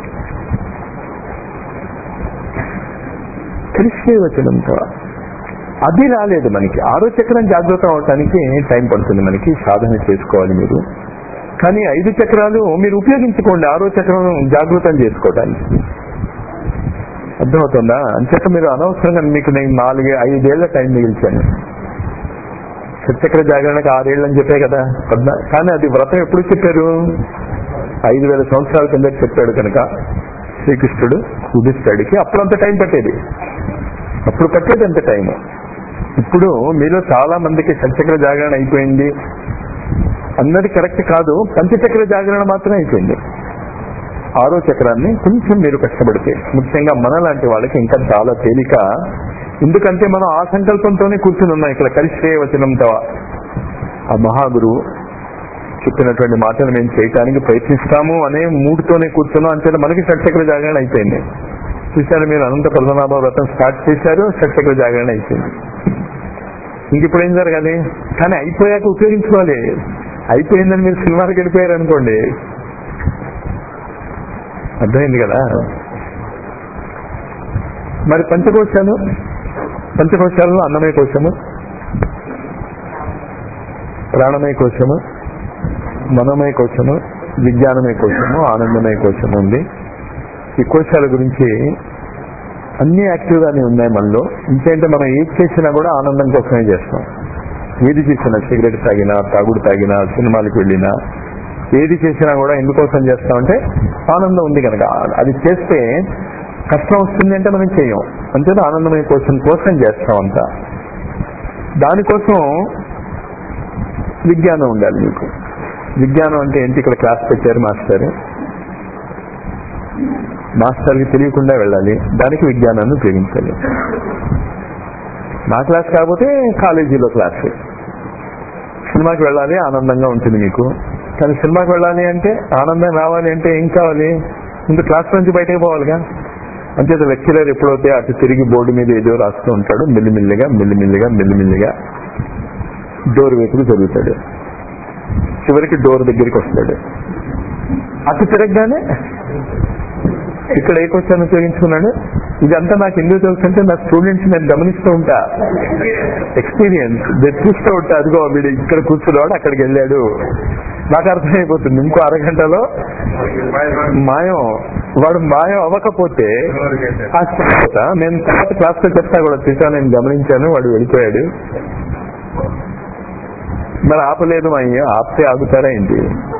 కలిసే వచనంతో అది రాలేదు మనకి ఆరో చక్రం జాగ్రత్త అవటానికి టైం పడుతుంది మనకి సాధన చేసుకోవాలి మీరు కానీ ఐదు చక్రాలు మీరు ఉపయోగించుకోండి ఆరో చక్రం జాగృతం చేసుకోవడానికి అర్థమవుతుందా అంచేత మీరు అనవసరంగా మీకు నేను నాలుగు ఐదేళ్ల టైం మిగిల్చాను సత్యక్ర జాగరణకు ఆరేళ్ళు చెప్పే కదా పద్నా కానీ అది వ్రతం ఎప్పుడు చెప్పారు ఐదు వేల సంవత్సరాల కింద చెప్పాడు కనుక శ్రీకృష్ణుడు ఉదిస్తాడికి అప్పుడు అంత టైం పట్టేది అప్పుడు పట్టేది అంత టైం ఇప్పుడు మీలో చాలా మందికి సత్యక్ర జాగరణ అయిపోయింది అన్నది కరెక్ట్ కాదు పంచచక్ర జాగరణ మాత్రం అయిపోయింది ఆరో చక్రాన్ని కొంచెం మీరు కష్టపడితే ముఖ్యంగా మన లాంటి వాళ్ళకి ఇంకా చాలా తేలిక ఎందుకంటే మనం ఆ సంకల్పంతోనే కూర్చుని ఉన్నాం ఇక్కడ కలిసే వచనంతో ఆ మహాగురువు చెప్పినటువంటి మాటలు మేము చేయటానికి ప్రయత్నిస్తాము అనే మూడుతోనే కూర్చున్నాం అంతే మనకి షట్చక్ర జాగరణ అయిపోయింది చూశారు మీరు అనంత పద్మనాభ వ్రతం స్టార్ట్ చేశారు షట్చక్ర జాగరణ అయిపోయింది ఇంక ఇప్పుడు ఏం జరగాలి కానీ అయిపోయాక ఉపయోగించుకోవాలి అయిపోయిందని మీరు సినిమాకి వెళ్ళిపోయారు అనుకోండి అర్థమైంది కదా మరి పంచకోశాలు పంచకోశాలలో అన్నమయ కోశము ప్రాణమయ కోశము మనమయ కోశము విజ్ఞానమయ కోశము ఆనందమయ కోశము ఉంది ఈ కోశాల గురించి అన్ని యాక్టివ్ గానే ఉన్నాయి మనలో ఇంకేంటే మనం ఏది చేసినా కూడా ఆనందం కోసమే చేస్తాం ఏది చేసినా సిగరెట్ తాగినా తాగుడు తాగినా సినిమాలకు వెళ్ళినా ఏది చేసినా కూడా ఎందుకోసం చేస్తామంటే ఆనందం ఉంది కనుక అది చేస్తే కష్టం వస్తుంది అంటే మనం చేయం అంతే ఆనందమయ కోసం కోసం చేస్తాం అంతా దానికోసం విజ్ఞానం ఉండాలి మీకు విజ్ఞానం అంటే ఏంటి ఇక్కడ క్లాస్ పెట్టారు మాస్టర్ మాస్టర్కి తెలియకుండా వెళ్ళాలి దానికి విజ్ఞానాన్ని ఉపయోగించాలి నా క్లాస్ కాకపోతే కాలేజీలో క్లాస్ సినిమాకి వెళ్ళాలి ఆనందంగా ఉంటుంది మీకు కానీ సినిమాకి వెళ్ళాలి అంటే ఆనందం రావాలి అంటే ఏం కావాలి ముందు క్లాస్ నుంచి బయటకు పోవాలిగా అంచేత లెక్చరర్ ఎప్పుడైతే అటు తిరిగి బోర్డు మీద ఏదో రాస్తూ ఉంటాడు మెల్లిమెల్లిగా మెల్లిమెల్లిగా మెల్లిమెల్లిగా డోర్ వైపుకు జరుగుతాడు చివరికి డోర్ దగ్గరికి వస్తాడు అటు తిరగగానే ఇక్కడ ఏ క్వశ్చన్ ఉపయోగించుకున్నాడు ఇదంతా నాకు ఎందుకు తెలుసంటే నా స్టూడెంట్స్ నేను గమనిస్తూ ఉంటా ఎక్స్పీరియన్స్ నేను చూస్తూ ఉంటా అదిగో వీడు ఇక్కడ కూర్చున్నాడు అక్కడికి వెళ్ళాడు నాకు అర్థమైపోతుంది ఇంకో అరగంటలో మాయం వాడు మాయం అవ్వకపోతే ఆశ్చర్యపోతా నేను తర్వాత క్లాస్ లో చెప్తా కూడా చూసా నేను గమనించాను వాడు వెళ్ళిపోయాడు మరి ఆపలేదు మా అయ్య ఆపితే ఆగుతారా ఏంటి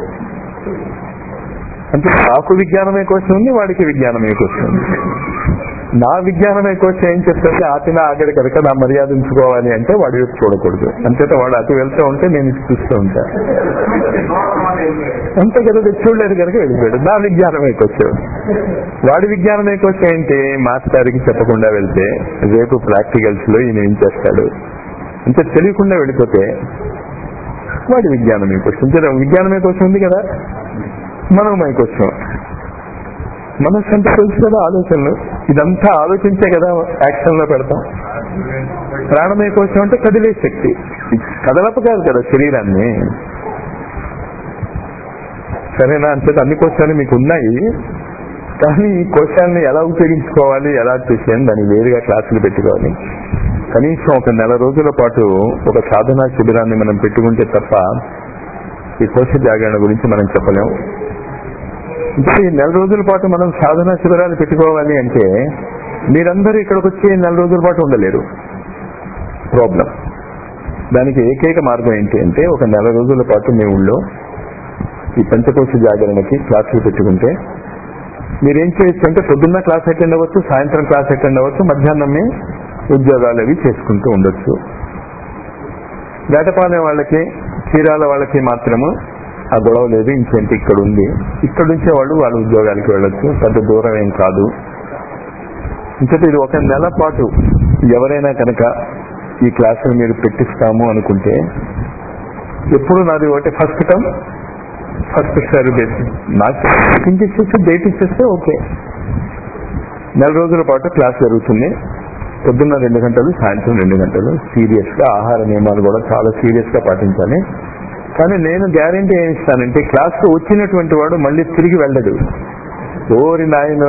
అంటే నాకు విజ్ఞానమే కోసం ఉంది వాడికి విజ్ఞానమే కోసం ఉంది నా విజ్ఞానమే కోసం ఏం చెప్తే ఆపిన ఆగడి కనుక నా మర్యాద ఉంచుకోవాలి అంటే వాడి వైపు చూడకూడదు అంతేత వాడు అటు వెళ్తూ ఉంటే నేను ఇటు చూస్తూ ఉంటా అంతే కదా అది చూడలేదు కనుక వెళ్ళిపోయాడు నా విజ్ఞానమే కోసం వాడి విజ్ఞానమే కోసం ఏంటి మాస్టర్కి చెప్పకుండా వెళ్తే రేపు ప్రాక్టికల్స్ లో ఈయన ఏం చేస్తాడు అంటే తెలియకుండా వెళ్ళిపోతే వాడి విజ్ఞానమే కోసం విజ్ఞానమే కోసం ఉంది కదా మనోమయ కోసం మనస్సు అంటే తెలుసు కదా ఆలోచనలు ఇదంతా ఆలోచించే కదా యాక్షన్ లో పెడతాం ప్రాణమయ కోసం అంటే కదిలే శక్తి కదలపు కాదు కదా శరీరాన్ని సరేనా అంటే అన్ని కోశాలు మీకు ఉన్నాయి కానీ ఈ కోశాన్ని ఎలా ఉపయోగించుకోవాలి ఎలా చేసేయని దానికి వేరుగా క్లాసులు పెట్టుకోవాలి కనీసం ఒక నెల రోజుల పాటు ఒక సాధనా శిబిరాన్ని మనం పెట్టుకుంటే తప్ప ఈ కోశ జాగరణ గురించి మనం చెప్పలేం ఇంకా ఈ నెల రోజుల పాటు మనం సాధనా శిబిరాలు పెట్టుకోవాలి అంటే మీరందరూ ఇక్కడికి వచ్చి నెల రోజుల పాటు ఉండలేరు ప్రాబ్లం దానికి ఏకైక మార్గం ఏంటి అంటే ఒక నెల రోజుల పాటు మీ ఊళ్ళో ఈ పంచకోశ జాగరణకి క్లాసులు పెట్టుకుంటే మీరేం చేయొచ్చు అంటే పొద్దున్న క్లాస్ అటెండ్ అవ్వచ్చు సాయంత్రం క్లాస్ అటెండ్ అవ్వచ్చు మధ్యాహ్నమే ఉద్యోగాలు అవి చేసుకుంటూ ఉండొచ్చు వేటపాలెం వాళ్ళకి చీరాల వాళ్ళకి మాత్రము ఆ గొడవ లేదు ఇంకేంటి ఇక్కడ ఉంది ఇక్కడ నుంచే వాళ్ళు వాళ్ళ ఉద్యోగానికి వెళ్ళొచ్చు పెద్ద దూరం ఏం కాదు ఇంకటి ఇది ఒక నెల పాటు ఎవరైనా కనుక ఈ క్లాసులు మీరు పెట్టిస్తాము అనుకుంటే ఎప్పుడు నాది ఒకటి ఫస్ట్ టర్మ్ ఫస్ట్ సర్వీస్ నాకు బుకింగ్ ఇచ్చేస్తే డేట్ ఇచ్చేస్తే ఓకే నెల రోజుల పాటు క్లాస్ జరుగుతుంది పొద్దున్న రెండు గంటలు సాయంత్రం రెండు గంటలు సీరియస్ గా ఆహార నియమాలు కూడా చాలా సీరియస్ గా పాటించాలి కానీ నేను గ్యారంటీ ఏమి ఇస్తానంటే క్లాస్ కు వచ్చినటువంటి వాడు మళ్ళీ తిరిగి వెళ్ళడు ఓరి నాయన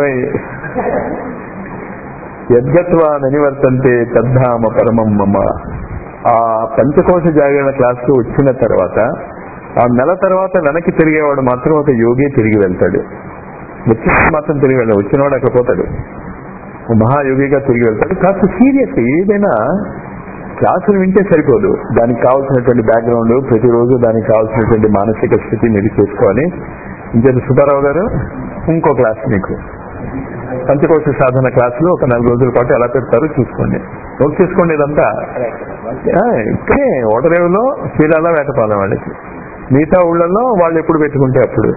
యద్గత్వా నివర్తంతే తద్ధామ పరమం మమ ఆ పంచకోశ జాగరణ క్లాస్ కు వచ్చిన తర్వాత ఆ నెల తర్వాత వెనక్కి తిరిగేవాడు మాత్రం ఒక యోగి తిరిగి వెళ్తాడు వచ్చిన మాత్రం తిరిగి వెళ్ళాడు వచ్చినవాడు అక్కడ పోతాడు మహాయోగిగా తిరిగి వెళ్తాడు కాస్త సీరియస్ ఏదైనా క్లాసులు వింటే సరిపోదు దానికి కావాల్సినటువంటి బ్యాక్గ్రౌండ్ ప్రతిరోజు దానికి కావాల్సినటువంటి మానసిక స్థితి మీరు చేసుకోవాలి ఇంకేది సుబ్బారావు గారు ఇంకో క్లాస్ మీకు పంచకోశ సాధన క్లాసులు ఒక నెల రోజుల పాటు ఎలా పెడతారో చూసుకోండి నోట్ చేసుకోండి ఇదంతా ఆ, ఇక్కడే ఓటరేవులో చీరాల వేటపాలెం వాళ్ళకి మిగతా ఊళ్ళల్లో వాళ్ళు ఎప్పుడు పెట్టుకుంటే అప్పుడు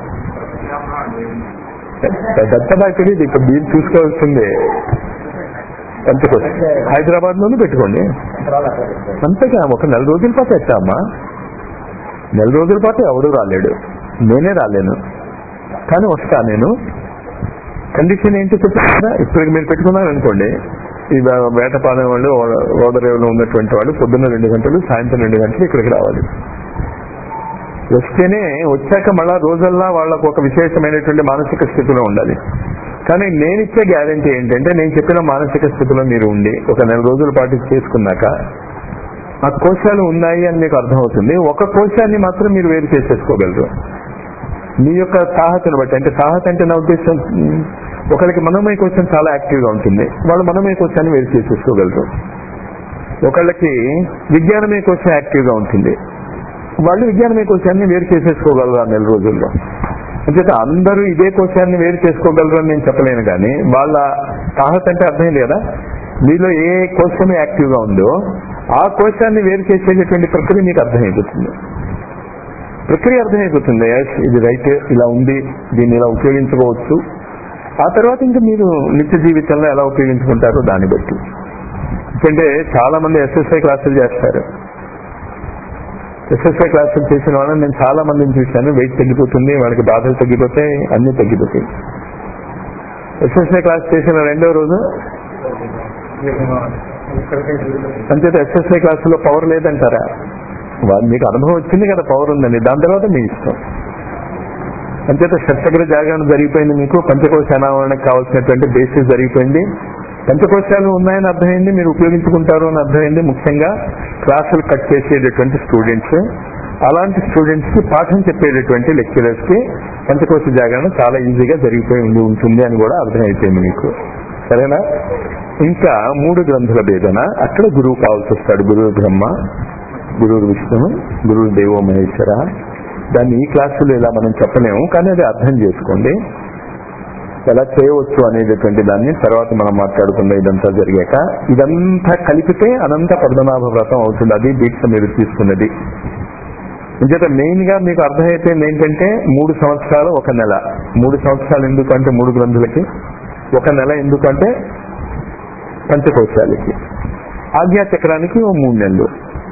దత్త నాకు తెలియదు ఇక్కడ మీరు చూసుకోవాల్సిందే పంచకోశ హైదరాబాద్ లోనూ పెట్టుకోండి అంతేగా ఒక నెల రోజుల పాటు ఎత్తామా నెల రోజుల పాటు ఎవడు రాలేడు నేనే రాలేను కానీ వస్తా నేను కండిషన్ ఏంటి చెప్పారా ఇప్పటికి మీరు పెట్టుకున్నారు అనుకోండి ఈ వే- వేటపాలెం వాళ్ళు ఓడ- ఓడరేవులో ఉన్నటువంటి వాళ్ళు పొద్దున్న రెండు గంటలు సాయంత్రం రెండు గంటలు ఇక్కడికి రావాలి వస్తేనే వచ్చాక మళ్ళా రోజల్లా వాళ్ళకు ఒక విశేషమైనటువంటి మానసిక స్థితిలో ఉండాలి కానీ నేను ఇచ్చే గ్యారంటీ ఏంటంటే నేను చెప్పిన మానసిక స్థితిలో మీరు ఉండి ఒక నెల రోజుల పాటు చేసుకున్నాక ఆ కోశాలు ఉన్నాయి అని మీకు అర్థమవుతుంది ఒక కోశాన్ని మాత్రం మీరు వేరు చేసేసుకోగలరు మీ యొక్క తాహతను బట్టి అంటే తాహత అంటే నా ఉద్దేశం ఉమ్, ఒకరికి మనోమయ కోశం చాలా యాక్టివ్ గా ఉంటుంది వాళ్ళు మనోమయ కోశాన్ని వేరు చేసేసుకోగలరు ఒకళ్ళకి విజ్ఞానమయ కోశం యాక్టివ్ గా ఉంటుంది వాళ్ళు విజ్ఞానమయ కోశాన్ని వేరు చేసేసుకోగలరు ఆ నెల రోజుల్లో అంచేత అందరూ ఇదే కోశాన్ని వేరు చేసుకోగలరు అని నేను చెప్పలేను కానీ వాళ్ళ తాహత్ అంటే అర్థమైంది కదా మీలో ఏ కోశం యాక్టివ్ గా ఉందో ఆ కోశాన్ని వేరు చేసేటటువంటి ప్రక్రియ మీకు అర్థమైపోతుంది ప్రక్రియ అర్థమైపోతుంది ఎస్ ఇది రైట్ ఇలా ఉంది దీన్ని ఇలా ఉపయోగించుకోవచ్చు ఆ తర్వాత ఇంకా మీరు నిత్య జీవితంలో ఎలా ఉపయోగించుకుంటారో దాన్ని బట్టి ఎందుకంటే చాలా మంది ఎస్ఎస్ఐ క్లాసులు చేస్తారు ఎస్ఎస్ఐ క్లాసులు చేసిన వాళ్ళని నేను చాలా మందిని చూశాను వెయిట్ తగ్గిపోతుంది వాళ్ళకి బాధలు తగ్గిపోతాయి అన్ని తగ్గిపోతాయి ఎస్ఎస్ఐ క్లాస్ చేసిన రెండో రోజు అంచేత ఎస్ఎస్ఐ క్లాసులో పవర్ లేదంటారా వాళ్ళు మీకు అనుభవం వచ్చింది కదా పవర్ ఉందండి దాని తర్వాత మీ ఇష్టం అంచేత షట్చక్ర జాగరణ జరిగిపోయింది మీకు పంచకోశ అనావరణకు కావాల్సినటువంటి బేసిస్ జరిగిపోయింది పంచకోశాలు ఉన్నాయని అర్థమైంది మీరు ఉపయోగించుకుంటారు అని అర్థమైంది ముఖ్యంగా క్లాసులు కట్ చేసేటటువంటి స్టూడెంట్స్ అలాంటి స్టూడెంట్స్ కి పాఠం చెప్పేటటువంటి లెక్చరర్స్ కి పంచకోశ జాగరణ చాలా ఈజీగా జరిగిపోయి ఉండి ఉంటుంది అని కూడా అర్థమైపోయింది మీకు సరేనా ఇంకా మూడు గ్రంథుల భేదన అక్కడ గురువు కావాల్సి వస్తాడు గురువు బ్రహ్మ గురువు విష్ణువు గురువు దేవో మహేశ్వర దాన్ని ఈ క్లాసులో ఇలా మనం చెప్పలేము కానీ అది అర్థం చేసుకోండి ఎలా చేయవచ్చు అనేటటువంటి దాన్ని తర్వాత మనం మాట్లాడుకుందాం ఇదంతా జరిగాక ఇదంతా కలిపితే అనంత పద్మనాభ వ్రతం అవుతుంది అది దీక్ష మీరు తీసుకున్నది ఇంచేత మెయిన్ గా మీకు అర్థమైపోయింది ఏంటంటే మూడు సంవత్సరాలు ఒక నెల మూడు సంవత్సరాలు ఎందుకంటే మూడు గ్రంథులకి ఒక నెల ఎందుకంటే పంచకోశాలకి ఆజ్ఞా చక్రానికి ఓ మూడు నెలలు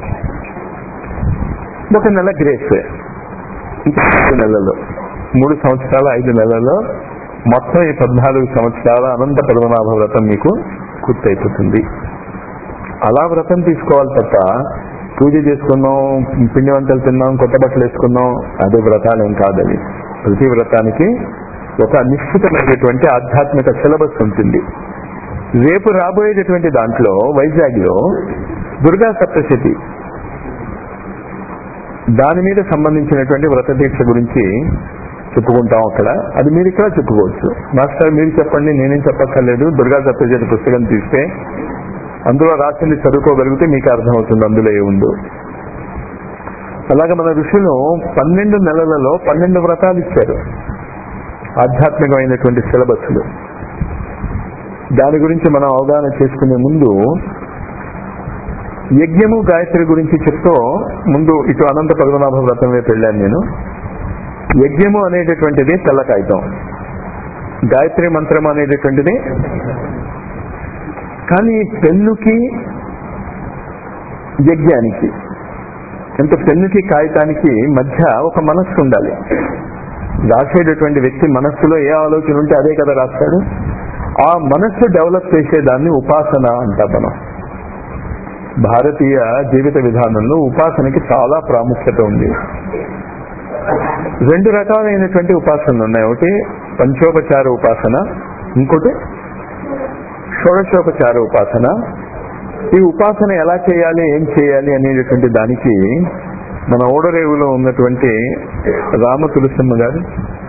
ఒక నెల గ్రేస్ ఇంకా ఐదు నెలలు మూడు సంవత్సరాలు ఐదు నెలల్లో మొత్తం ఈ పద్నాలుగు సంవత్సరాల అనంత పద్మనాభ వ్రతం మీకు పూర్తయిపోతుంది అలా వ్రతం తీసుకోవాలి తప్ప పూజ చేసుకున్నాం పిండి వంటలు తిన్నాం కొత్త బట్టలు వేసుకున్నాం అదే వ్రతాలు ఏం కాదది ప్రతి వ్రతానికి ఒక నిశ్చితమైనటువంటి ఆధ్యాత్మిక సిలబస్ ఉంటుంది రేపు రాబోయేటటువంటి దాంట్లో వైజాగ్ లో దుర్గా సప్తశతి దాని మీద సంబంధించినటువంటి వ్రత దీక్ష గురించి చెప్పుకుంటాం అక్కడ అది మీరు ఇక్కడ చెప్పుకోవచ్చు మాస్టర్ మీరు చెప్పండి నేనేం చెప్పక్కర్లేదు దుర్గా సప్తశతి పుస్తకం తీస్తే అందులో రాసింది చదువుకోగలిగితే మీకు అర్థమవుతుంది అందులో ఏముందో అలాగే మన ఋషులు పన్నెండు నెలలలో పన్నెండు వ్రతాలు ఇచ్చారు ఆధ్యాత్మికమైనటువంటి సిలబస్లు దాని గురించి మనం అవగాహన చేసుకునే ముందు యజ్ఞము గాయత్రి గురించి చెప్తూ ముందు ఇటు అనంత పద్మనాభ వ్రతం వైపు వెళ్ళాను నేను యజ్ఞము అనేటటువంటిది తెల్ల కాగితం గాయత్రి మంత్రం అనేటటువంటిది కానీ పెన్నుకి యజ్ఞానికి అంటే పెన్నుకి కాగితానికి మధ్య ఒక మనస్సు ఉండాలి రాసేటటువంటి వ్యక్తి మనస్సులో ఏ ఆలోచన ఉంటే అదే కదా రాస్తాడు ఆ మనస్సు డెవలప్ చేసేదాన్ని ఉపాసన అంటాం మనం భారతీయ జీవిత విధానంలో ఉపాసనకి చాలా ప్రాముఖ్యత ఉంది రెండు రకాలైనటువంటి ఉపాసనలు ఉన్నాయి ఒకటి పంచోపచార ఉపాసన ఇంకోటి షోడశోపచార ఉపాసన ఈ ఉపాసన ఎలా చేయాలి ఏం చేయాలి అనేటటువంటి దానికి మన ఓడరేవులో ఉన్నటువంటి రామ తులసిమ్మ గారు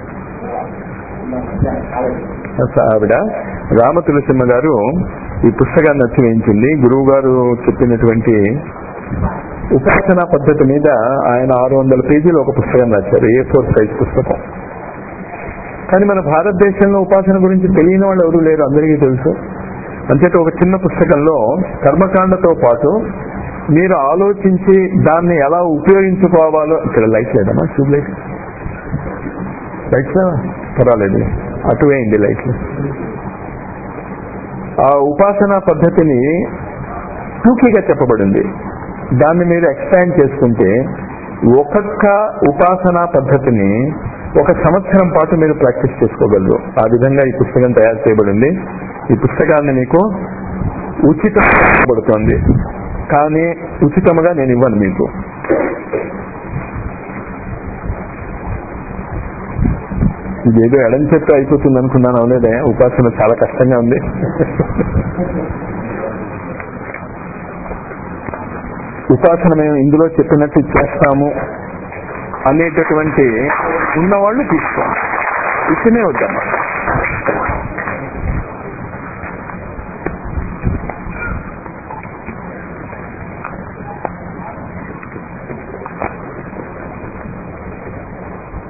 ఆవిడ రామ తులసిమ్మ గారు ఈ పుస్తకాన్ని వచ్చి వేయించింది గురువు గారు చెప్పినటువంటి ఉపాసనా పద్ధతి మీద ఆయన ఆరు వందల పేజీలు ఒక పుస్తకం రాశారు ఏ ఫోర్ సైజ్ పుస్తకం కానీ మన భారతదేశంలో ఉపాసన గురించి తెలియని వాళ్ళు ఎవరు లేరు అందరికీ తెలుసు అంచేత ఒక చిన్న పుస్తకంలో కర్మకాండతో పాటు మీరు ఆలోచించి దాన్ని ఎలా ఉపయోగించుకోవాలో ఇక్కడ లైట్ లేదమ్మా ట్యూబ్ లైట్ లైట్స్ పర్వాలేదు అటు వేయండి లైట్లు ఆ ఉపాసనా పద్ధతిని టూకీగా చెప్పబడింది దాన్ని మీరు ఎక్స్పాండ్ చేసుకుంటే ఒక్కొక్క ఉపాసనా పద్ధతిని ఒక సంవత్సరం పాటు మీరు ప్రాక్టీస్ చేసుకోగలరు ఆ విధంగా ఈ పుస్తకం తయారు చేయబడింది ఈ పుస్తకాన్ని మీకు ఉచితంగా ఇవ్వబడుతోంది కానీ ఉచితంగా నేను ఇవ్వను మీకు ఇదేదో ఎడం చెట్టు అయిపోతుంది అనుకున్నాను అవలేదే ఉపాసన చాలా కష్టంగా ఉంది ఉపాసన మేము ఇందులో చెప్పినట్టు చేస్తాము అనేటటువంటి ఉన్నవాళ్ళు తీసుకోండి ఇచ్చినే వద్దమ్మా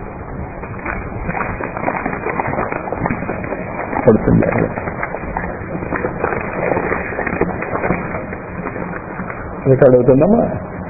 పడుతుంది రికార్డ్ అవుతుందమ్మా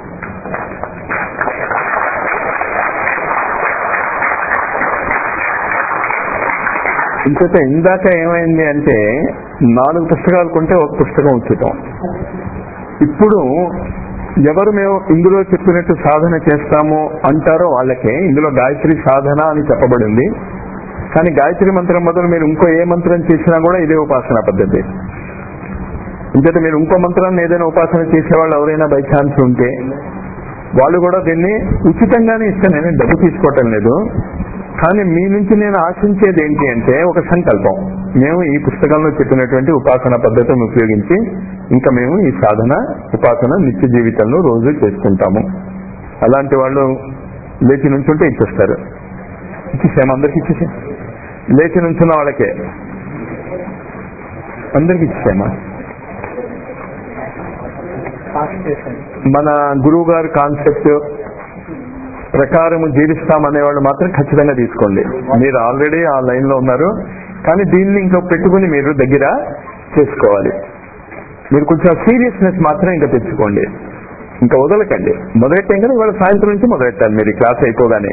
ఇంకొక ఇందాక ఏమైంది అంటే నాలుగు పుస్తకాలు కొంటే ఒక పుస్తకం ఉచితం ఇప్పుడు ఎవరు మేము ఇందులో చెప్పినట్టు సాధన చేస్తాము అంటారో వాళ్ళకే ఇందులో గాయత్రి సాధన అని చెప్పబడింది కానీ గాయత్రి మంత్రం మొదలు మీరు ఇంకో ఏ మంత్రం చేసినా కూడా ఇదే ఉపాసన పద్ధతి ఇంకైతే మీరు ఇంకో మంత్రాన్ని ఏదైనా ఉపాసన చేసేవాళ్ళు ఎవరైనా బై ఛాన్స్ ఉంటే వాళ్ళు కూడా దీన్ని ఉచితంగానే ఇస్తాను నేను డబ్బు తీసుకోవటం లేదు కానీ మీ నుంచి నేను ఆశించేది ఏంటి అంటే ఒక సంకల్పం మేము ఈ పుస్తకంలో చెప్పినటువంటి ఉపాసన పద్ధతిని ఉపయోగించి ఇంకా మేము ఈ సాధన ఉపాసన నిత్య జీవితంలో రోజు చేసుకుంటాము అలాంటి వాళ్ళు లేచి నుంచుంటే ఇచ్చేస్తారు ఇచ్చేసాము అందరికి ఇచ్చేసాం లేచి నుంచున్న వాళ్ళకే అందరికి ఇచ్చేసామా మన గురువు గారి కాన్సెప్ట్ ప్రకారం జీవిస్తామనే వాళ్ళు మాత్రం ఖచ్చితంగా తీసుకోండి మీరు ఆల్రెడీ ఆ లైన్ లో ఉన్నారు కానీ దీన్ని ఇంకా పెట్టుకుని మీరు దగ్గర చేసుకోవాలి మీరు కొంచెం సీరియస్నెస్ మాత్రం ఇంకా తెచ్చుకోండి ఇంకా వదలకండి మొదలెట్టాం కదా ఇవాళ సాయంత్రం నుంచి మొదలెట్టాలి మీరు ఈ క్లాస్ అయిపోగానే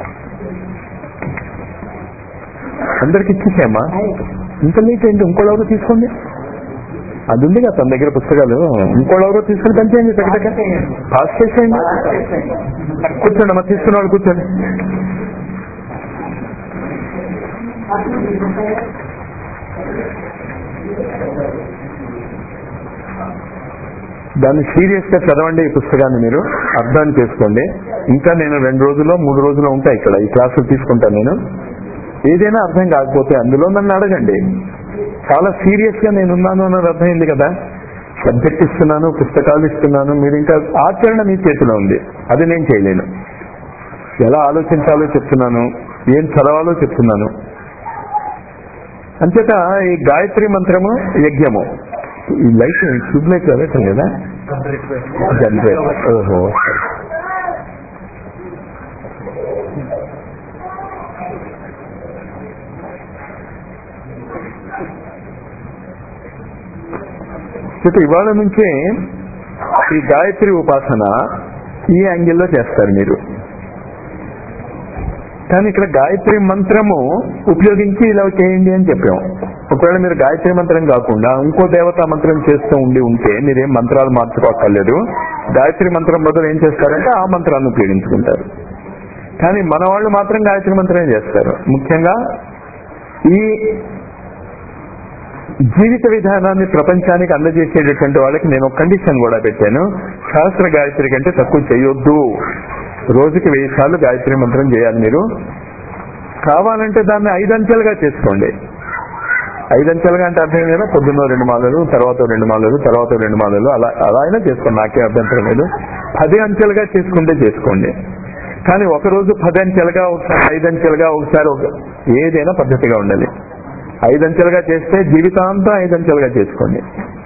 అందరికి ఇచ్చేసామా ఇంత లేట్ ఏంటి ఇంకోళ్ళెవరో తీసుకోండి అది ఉంది కదా తన దగ్గర పుస్తకాలు ఇంకోళ్ళెవరో తీసుకుని పంచేయండి దగ్గర పాస్ చేసేయండి కూర్చోండి అమ్మా తీసుకున్న వాళ్ళు కూర్చోండి దాన్ని సీరియస్ గా చదవండి ఈ పుస్తకాన్ని మీరు అర్థం చేసుకోండి ఇంకా నేను రెండు రోజుల్లో మూడు రోజుల్లో ఉంటాయి ఇక్కడ ఈ క్లాసులు తీసుకుంటాను నేను ఏదైనా అర్థం కాకపోతే అందులో నన్ను అడగండి చాలా సీరియస్ గా నేనున్నాను అన్నది అర్థమైంది కదా సబ్జెక్ట్ ఇస్తున్నాను పుస్తకాలు ఇస్తున్నాను మీరు ఇంకా ఆచరణ మీ చేతిలో ఉంది అది నేను చేయలేను ఎలా ఆలోచించాలో చెప్తున్నాను ఏం చదవాలో చెప్తున్నాను అంచేత ఈ గాయత్రి మంత్రము యజ్ఞము ఈ లైట్ ట్యూబ్ లైట్ వెళ్ళటం లేదా జనరేట్ ఓహో అయితే ఇవాళ నుంచే ఈ గాయత్రి ఉపాసన ఈ యాంగిల్లో చేస్తారు మీరు కానీ ఇక్కడ గాయత్రి మంత్రము ఉపయోగించి ఇలా చేయండి అని చెప్పాం ఒకవేళ మీరు గాయత్రి మంత్రం కాకుండా ఇంకో దేవతా మంత్రం చేస్తూ ఉండి ఉంటే మీరేం మంత్రాలు మార్చుకోక్కర్లేదు గాయత్రి మంత్రం బదులు ఏం చేస్తారంటే ఆ మంత్రాన్ని ఉపయోగించుకుంటారు కానీ మన వాళ్ళు మాత్రం గాయత్రి మంత్రమే చేస్తారు ముఖ్యంగా ఈ జీవిత విధానాన్ని ప్రపంచానికి అందజేసేటటువంటి వాళ్ళకి నేను ఒక కండిషన్ కూడా పెట్టాను సహస్ర గాయత్రి కంటే తక్కువ చేయొద్దు రోజుకి వెయ్యి సార్లు గాయత్రి మంత్రం చేయాలి మీరు కావాలంటే దాన్ని ఐదంచెలుగా చేసుకోండి ఐదంచెలుగా అంటే అర్థం కదా పొద్దున్న రెండు మాలలు తర్వాత రెండు మాలలు తర్వాత రెండు మాలలు అలా అలా అయినా చేసుకోండి నాకే అభ్యంతరం లేదు పది అంచెలుగా చేసుకుంటే చేసుకోండి కానీ ఒక రోజు పది అంచెలుగా ఒకసారి ఐదంచెలుగా ఒకసారి ఒక ఏదైనా పద్ధతిగా ఉండాలి ఐదంచెలుగా చేస్తే జీవితాంతం ఐదంచెలుగా చేసుకోండి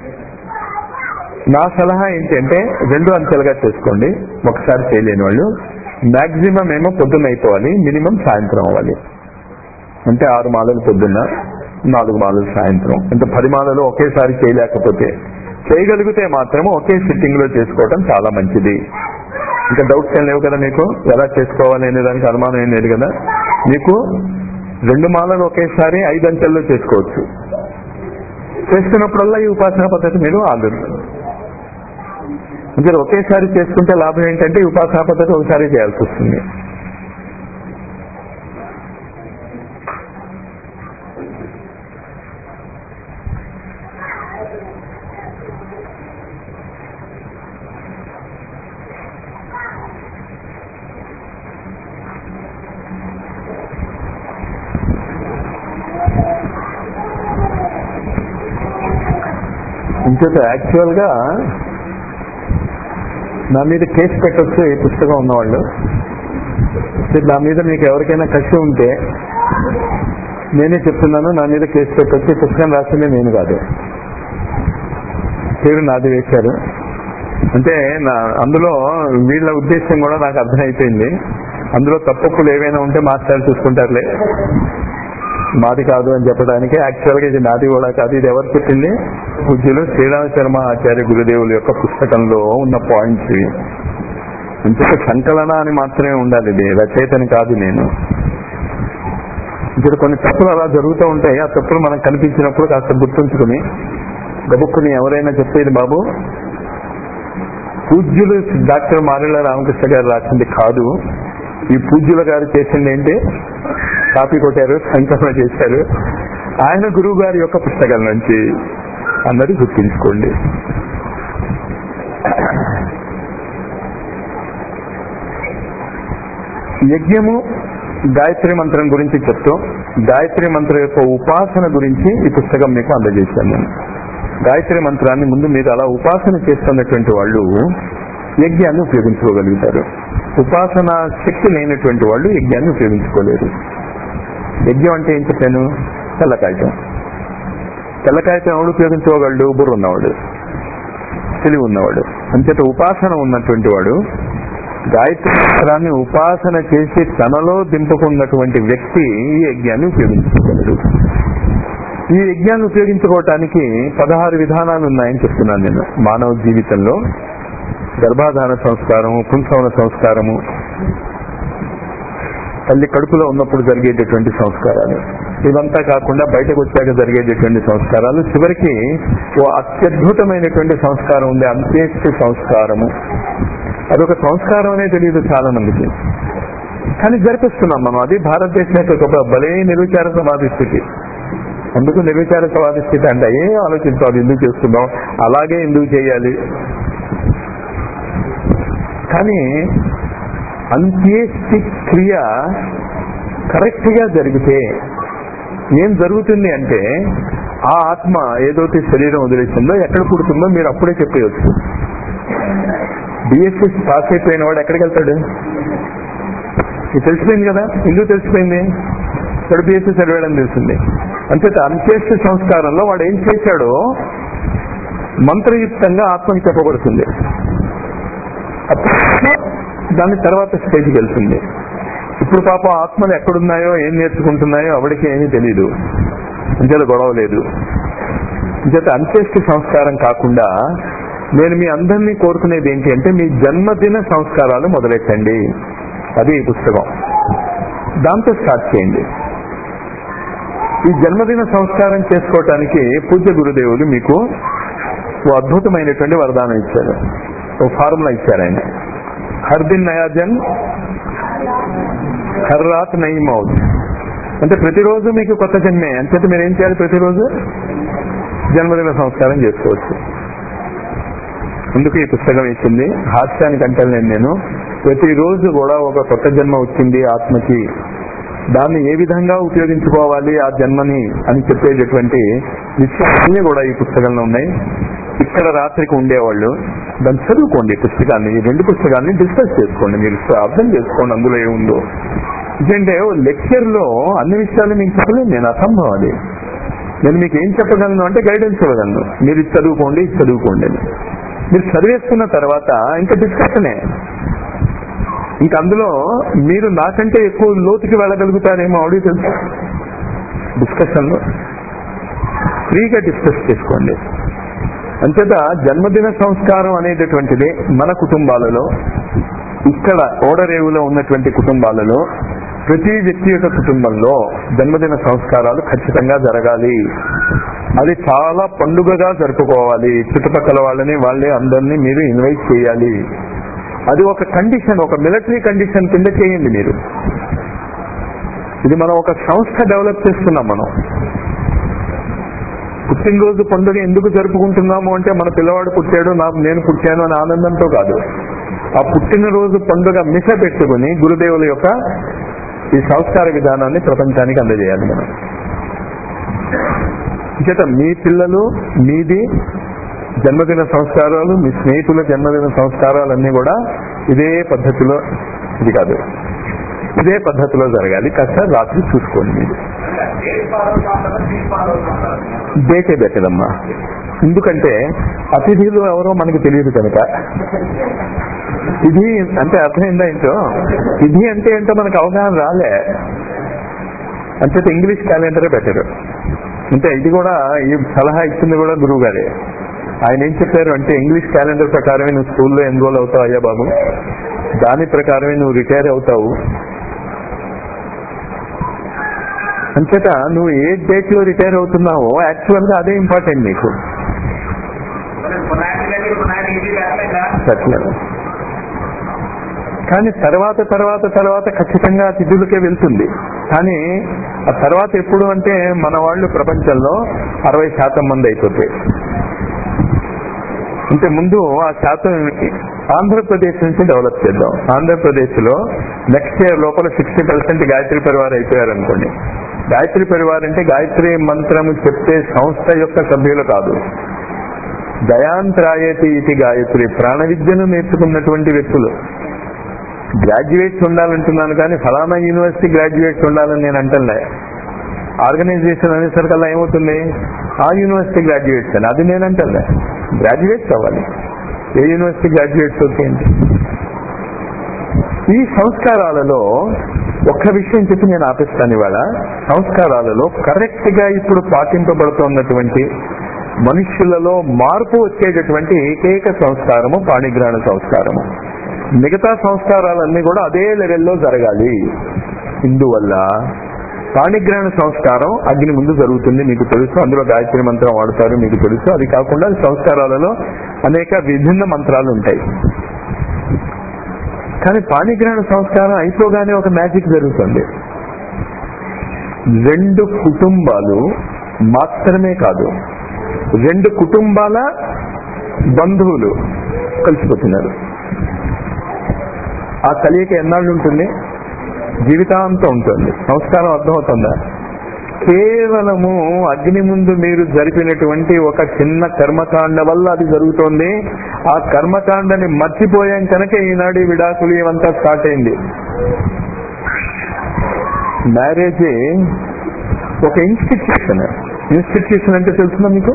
నా సలహా ఏంటంటే రెండు అంచెలుగా చేసుకోండి ఒకసారి చేయలేని వాళ్ళు మాక్సిమం ఏమో పొద్దున్న అయిపోవాలి మినిమం సాయంత్రం అవ్వాలి అంటే ఆరు మాలలు పొద్దున్న నాలుగు మాలలు సాయంత్రం అంటే పది మాలలు ఒకేసారి చేయలేకపోతే చేయగలిగితే మాత్రం ఒకే సిట్టింగ్ లో చేసుకోవడం చాలా మంచిది ఇంకా డౌట్స్ ఏం లేవు కదా మీకు ఎలా చేసుకోవాలి అనే దానికి అనుమానం ఏం లేదు కదా మీకు రెండు మాలలు ఒకేసారి ఐదు అంచెల్లో చేసుకోవచ్చు చేస్తున్నప్పుడల్లా ఈ ఉపాసన పద్ధతి మీరు ఆదరుతుంది అంటే ఒకేసారి చేసుకుంటే లాభం ఏంటంటే ఈ ఉపాసన పద్ధతి ఒకసారి చేయాల్సి వస్తుంది ఇంకొక యాక్చువల్ గా నా మీద కేసు పెట్టొచ్చు ఈ పుస్తకం ఉన్నవాళ్ళు అంటే నా మీద మీకు ఎవరికైనా కసి ఉంటే నేనే చెప్తున్నాను నా మీద కేసు పెట్టొచ్చు ఈ పుస్తకం రాసింది నేను కాదు పేరు నాది వేశారు అంటే నా అందులో వీళ్ళ ఉద్దేశం కూడా నాకు అర్థమైపోయింది అందులో తప్పప్పులు ఏవైనా ఉంటే మాస్టర్ చూసుకుంటారులే మాది కాదు అని చెప్పడానికి యాక్చువల్ గా ఇది నాది కూడా కాదు ఇది ఎవరు చెప్పింది పూజ్యులు శ్రీరామ శర్మ ఆచార్య గురుదేవుల యొక్క పుస్తకంలో ఉన్న పాయింట్స్ ఇవి. ఇంకొక సంకలన అని మాత్రమే ఉండాలి ఇది రచయితని కాదు నేను ఇక్కడ కొన్ని తప్పులు అలా జరుగుతూ ఉంటాయి ఆ తప్పులు మనకు కనిపించినప్పుడు కాస్త గుర్తుంచుకుని గబుక్కుని ఎవరైనా చెప్పేది బాబు పూజ్యులు డాక్టర్ మారెళ్ళ రామకృష్ణ గారు రాసింది కాదు ఈ పూజ్యుల గారు చేసింది ఏంటి కాపీ కొట్టారు సంకలన చేశారు ఆయన గురువు గారి యొక్క పుస్తకాల నుంచి అన్నది గుర్తుంచుకోండి యజ్ఞము గాయత్రి మంత్రం గురించి చెప్తూ గాయత్రి మంత్రం యొక్క ఉపాసన గురించి ఈ పుస్తకం మీకు అందజేశాను నేను గాయత్రి మంత్రాన్ని ముందు మీరు అలా ఉపాసన చేస్తున్నటువంటి వాళ్ళు యజ్ఞాన్ని ఉపయోగించుకోగలుగుతారు ఉపాసన శక్తి లేనటువంటి వాళ్ళు యజ్ఞాన్ని ఉపయోగించుకోలేరు యజ్ఞం అంటే ఏం చెప్పాను తెల్ల కాగితం తెల్ల కాగితం ఎవడు ఉపయోగించుకోగలడు బుర్ర ఉన్నవాడు తెలివి ఉన్నవాడు అంచేత ఉపాసన ఉన్నటువంటి వాడు గాయత్రి మంత్రాన్ని ఉపాసన చేసి తనలో దింపుకున్నటువంటి వ్యక్తి ఈ యజ్ఞాన్ని ఉపయోగించుకోగలడు ఈ యజ్ఞాన్ని ఉపయోగించుకోవటానికి పదహారు విధానాలు ఉన్నాయని చెప్తున్నాను నేను మానవ జీవితంలో గర్భాధాన సంస్కారము పుంసవన సంస్కారము తల్లి కడుపులో ఉన్నప్పుడు జరిగేటటువంటి సంస్కారాలు ఇవంతా కాకుండా బయటకు వచ్చాక జరిగేటటువంటి సంస్కారాలు చివరికి ఓ అత్యద్భుతమైనటువంటి సంస్కారం ఉంది అంత్యేష్టి సంస్కారము అదొక సంస్కారం అనే తెలియదు చాలా మందికి కానీ జరిపిస్తున్నాం మనం అది భారతదేశం యొక్క ఒక బలే నిర్విచార సమాధి స్థితి అందుకు నిర్విచార సమాధి స్థితి అంటే ఏం ఆలోచించాలి ఎందుకు చేస్తున్నాం అలాగే ఎందుకు చేయాలి కానీ అంత్యేష్టి క్రియ కరెక్ట్ గా జరిగితే ఏం జరుగుతుంది అంటే ఆ ఆత్మ ఏదైతే శరీరం వదిలేసిందో ఎక్కడ పుడుతుందో మీరు అప్పుడే చెప్పేయచ్చు బిఎస్సి పాస్ అయిపోయిన వాడు ఎక్కడికి వెళ్తాడు ఇది తెలిసిపోయింది కదా ఎందుకు తెలిసిపోయింది ఇక్కడ బిఎస్సి చదివాడని తెలిసింది అంచేత అంత్యేష్టి సంస్కారంలో వాడు ఏం చేశాడో మంత్రయుక్తంగా ఆత్మకి చెప్పబడుతుంది అప్పుడు దాని తర్వాత స్టేజ్కి వెళ్తుంది ఇప్పుడు పాప ఆత్మలు ఎక్కడున్నాయో ఏం నేర్చుకుంటున్నాయో ఆవిడకి ఏమీ తెలియదు ఇంచేత గొడవ లేదు ఇంచేత అంత్యేష్టి సంస్కారం కాకుండా నేను మీ అందరినీ కోరుకునేది ఏంటి అంటే మీ జన్మదిన సంస్కారాలు మొదలెట్టండి అది ఈ పుస్తకం దాంతో స్టార్ట్ చేయండి ఈ జన్మదిన సంస్కారం చేసుకోవటానికి పూజ్య గురుదేవులు మీకు ఓ అద్భుతమైనటువంటి వరదానం ఇచ్చారు ఓ ఫార్ములా ఇచ్చారు ఆయన హర్ దిన్ నయా జన్ హర్ రాత్ నై మౌత్ అంటే ప్రతిరోజు మీకు కొత్త జన్మే అంచేత మీరు ఏం చేయాలి ప్రతిరోజు జన్మదిన సంస్కారం చేసుకోవచ్చు అందుకు ఈ పుస్తకం ఇచ్చింది హాస్యానికి అంటే నేను ప్రతిరోజు కూడా ఒక కొత్త జన్మ వచ్చింది ఆత్మకి దాన్ని ఏ విధంగా ఉపయోగించుకోవాలి ఆ జన్మని అని చెప్పేటటువంటి విషయాలన్నీ కూడా ఈ పుస్తకంలో ఉన్నాయి ఇక్కడ రాత్రికి ఉండేవాళ్ళు దాన్ని చదువుకోండి ఈ పుస్తకాన్ని ఈ రెండు పుస్తకాన్ని డిస్కస్ చేసుకోండి మీరు అర్థం చేసుకోండి అందులో ఏముందో ఎందుకంటే లెక్చర్ లో అన్ని విషయాలు మీకు చెప్పలేదు నేను అసంభవం అది నేను మీకు ఏం చెప్పగలను అంటే గైడెన్స్ ఇవ్వగలను మీరు ఇది చదువుకోండి ఇది చదువుకోండి అని మీరు చదివేసుకున్న తర్వాత ఇంకా డిస్కషనే ఇంకా అందులో మీరు నాకంటే ఎక్కువ లోతుకి వెళ్ళగలుగుతారేమో ఆవిడ తెలుసు డిస్కషన్ లో ఫ్రీగా డిస్కస్ చేసుకోండి అంచేత జన్మదిన సంస్కారం అనేటటువంటిది మన కుటుంబాలలో ఇక్కడ ఓడరేవులో ఉన్నటువంటి కుటుంబాలలో ప్రతి వ్యక్తి యొక్క కుటుంబంలో జన్మదిన సంస్కారాలు ఖచ్చితంగా జరగాలి అది చాలా పండుగగా జరుపుకోవాలి చుట్టుపక్కల వాళ్ళని వాళ్ళే అందరినీ మీరు ఇన్వైట్ చేయాలి అది ఒక కండిషన్ ఒక మిలిటరీ కండిషన్ కింద చేయండి మీరు ఇది మనం ఒక సంస్థ డెవలప్ చేస్తున్నాం మనం పుట్టినరోజు పండుగ ఎందుకు జరుపుకుంటున్నాము అంటే మన పిల్లవాడు పుట్టాడు నాకు నేను పుట్టాను అనే ఆనందంతో కాదు ఆ పుట్టినరోజు పండుగ మిస పెట్టుకుని గురుదేవుల యొక్క ఈ సంస్కార విధానాన్ని ప్రపంచానికి అందజేయాలి మనం చేత మీ పిల్లలు మీది జన్మదిన సంస్కారాలు మీ స్నేహితుల జన్మదిన సంస్కారాలన్నీ కూడా ఇదే పద్ధతిలో ఇది కాదు ఇదే పద్ధతిలో జరగాలి కాస్త రాత్రి చూసుకోండి మీరు డేటే పెట్టదమ్మా ఎందుకంటే అతిథులు ఎవరో మనకు తెలియదు కనుక ఇది అంటే అర్థమైందా ఏంటో ఇది అంటే ఏంటో మనకు అవగాహన రాలే అంచేత ఇంగ్లీష్ క్యాలెండరే బెటర్ అంటే ఇది కూడా ఈ సలహా ఇచ్చింది కూడా గురువు గారే ఆయన ఏం చెప్పారు అంటే ఇంగ్లీష్ క్యాలెండర్ ప్రకారమే నువ్వు స్కూల్లో ఎన్రోల్ అవుతావు అయ్యా బాబు దాని ప్రకారమే నువ్వు రిటైర్ అవుతావు అంచేత నువ్వు ఏ డేట్ లో రిటైర్ అవుతున్నావో యాక్చువల్ గా అదే ఇంపార్టెంట్ నీకు అట్లా కానీ తర్వాత తర్వాత తర్వాత ఖచ్చితంగా తిథులకే వెళ్తుంది కానీ ఆ తర్వాత ఎప్పుడు అంటే మన వాళ్ళు ప్రపంచంలో అరవై శాతం మంది అయిపోతాయి అంటే ముందు ఆ శాతం ఆంధ్రప్రదేశ్ నుంచి డెవలప్ చేద్దాం ఆంధ్రప్రదేశ్ లో నెక్స్ట్ ఇయర్ లోపల సిక్స్టీ పర్సెంట్ గాయత్రి పరివార్ అయిపోయారు అనుకోండి గాయత్రి పరివార్ అంటే గాయత్రి మంత్రము చెప్పే సంస్థ యొక్క సభ్యులు కాదు దయాంత్రాయతి ఇది గాయత్రి ప్రాణ విద్యను నేర్చుకున్నటువంటి వ్యక్తులు గ్రాడ్యుయేట్స్ ఉండాలంటున్నాను కానీ ఫలానా యూనివర్సిటీ గ్రాడ్యుయేట్స్ ఉండాలని నేను అంటలే ఆర్గనైజేషన్ అనేసరికల్లా ఏమవుతుంది ఆ యూనివర్సిటీ గ్రాడ్యుయేట్స్ అని అది నేను అంటలే గ్రాడ్యుయేట్స్ అవ్వాలి ఏ యూనివర్సిటీ గ్రాడ్యుయేట్స్ వచ్చేయండి ఈ సంస్కారాలలో ఒక్క విషయం చెప్పి నేను ఆపిస్తాను ఇవాళ సంస్కారాలలో కరెక్ట్ గా ఇప్పుడు పాటింపబడుతున్నటువంటి మనుష్యులలో మార్పు వచ్చేటటువంటి ఏకైక సంస్కారము పాణిగ్రహణ సంస్కారము మిగతా సంస్కారాలన్నీ కూడా అదే లెవెల్లో జరగాలి ఇందువల్ల పాణిగ్రహణ సంస్కారం అగ్ని ముందు జరుగుతుంది మీకు తెలుసు అందులో గాయత్రి మంత్రం వాడతారు మీకు తెలుసు అది కాకుండా సంస్కారాలలో అనేక విభిన్న మంత్రాలు ఉంటాయి కానీ పాణిగ్రహణ సంస్కారం అయిపోగానే ఒక మ్యాజిక్ జరుగుతుంది రెండు కుటుంబాలు మాత్రమే కాదు రెండు కుటుంబాల బంధువులు కలిసిపోతున్నారు ఆ కలియక ఎన్నాళ్ళు ఉంటుంది జీవితాంతం ఉంటుంది సంస్కారం అర్థమవుతుందా కేవలము అగ్ని ముందు మీరు జరిపినటువంటి ఒక చిన్న కర్మకాండ వల్ల అది జరుగుతోంది ఆ కర్మకాండని మర్చిపోయాం కనుక ఈనాడు ఈ విడాకులు ఇవంతా స్టార్ట్ అయింది మ్యారేజ్ ఒక ఇన్స్టిట్యూషన్ ఇన్స్టిట్యూషన్ అంటే తెలుసునా మీకు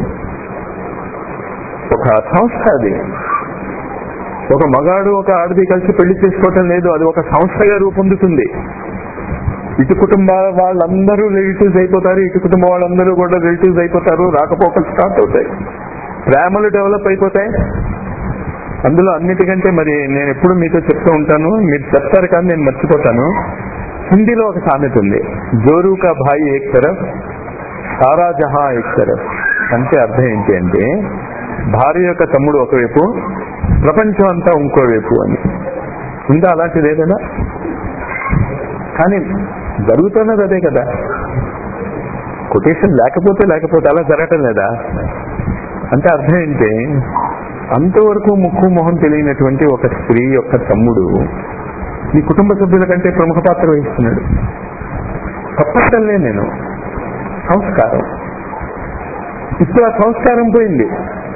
ఒక సంస్థ అది ఒక మగాడు ఒక ఆడది కలిసి పెళ్లి చేసుకోవటం లేదు అది ఒక సంస్థగా రూపొందుతుంది ఇటు కుటుంబ వాళ్ళందరూ రిలేటివ్స్ అయిపోతారు ఇటు కుటుంబం వాళ్ళందరూ కూడా రిలేటివ్స్ అయిపోతారు రాకపోకలు స్టార్ట్ అవుతాయి ప్రేమలు డెవలప్ అయిపోతాయి అందులో అన్నిటికంటే మరి నేను ఎప్పుడు మీతో చెప్తూ ఉంటాను మీరు చెప్తారు కానీ నేను మర్చిపోతాను హిందీలో ఒక సామెత ఉంది జోరు కా భాయి ఏక్ తరఫ్ సారా జహా ఏక్ తరఫ్ అంటే అర్థం ఏంటి అంటే భార్య యొక్క తమ్ముడు ఒకవైపు ప్రపంచం అంతా ఇంకోవైపు అని ఉందా అలాంటిది ఏదైనా కానీ జరుగుతున్నది అదే కదా కొటేషన్ లేకపోతే లేకపోతే అలా జరగటం లేదా అంటే అర్థం ఏంటి అంతవరకు ముక్కు మొహం తెలియనటువంటి ఒక స్త్రీ యొక్క తమ్ముడు ఈ కుటుంబ సభ్యుల కంటే ప్రముఖ పాత్ర వహిస్తున్నాడు తప్పటంలే నేను సంస్కారం ఇప్పుడు ఆ సంస్కారం పోయింది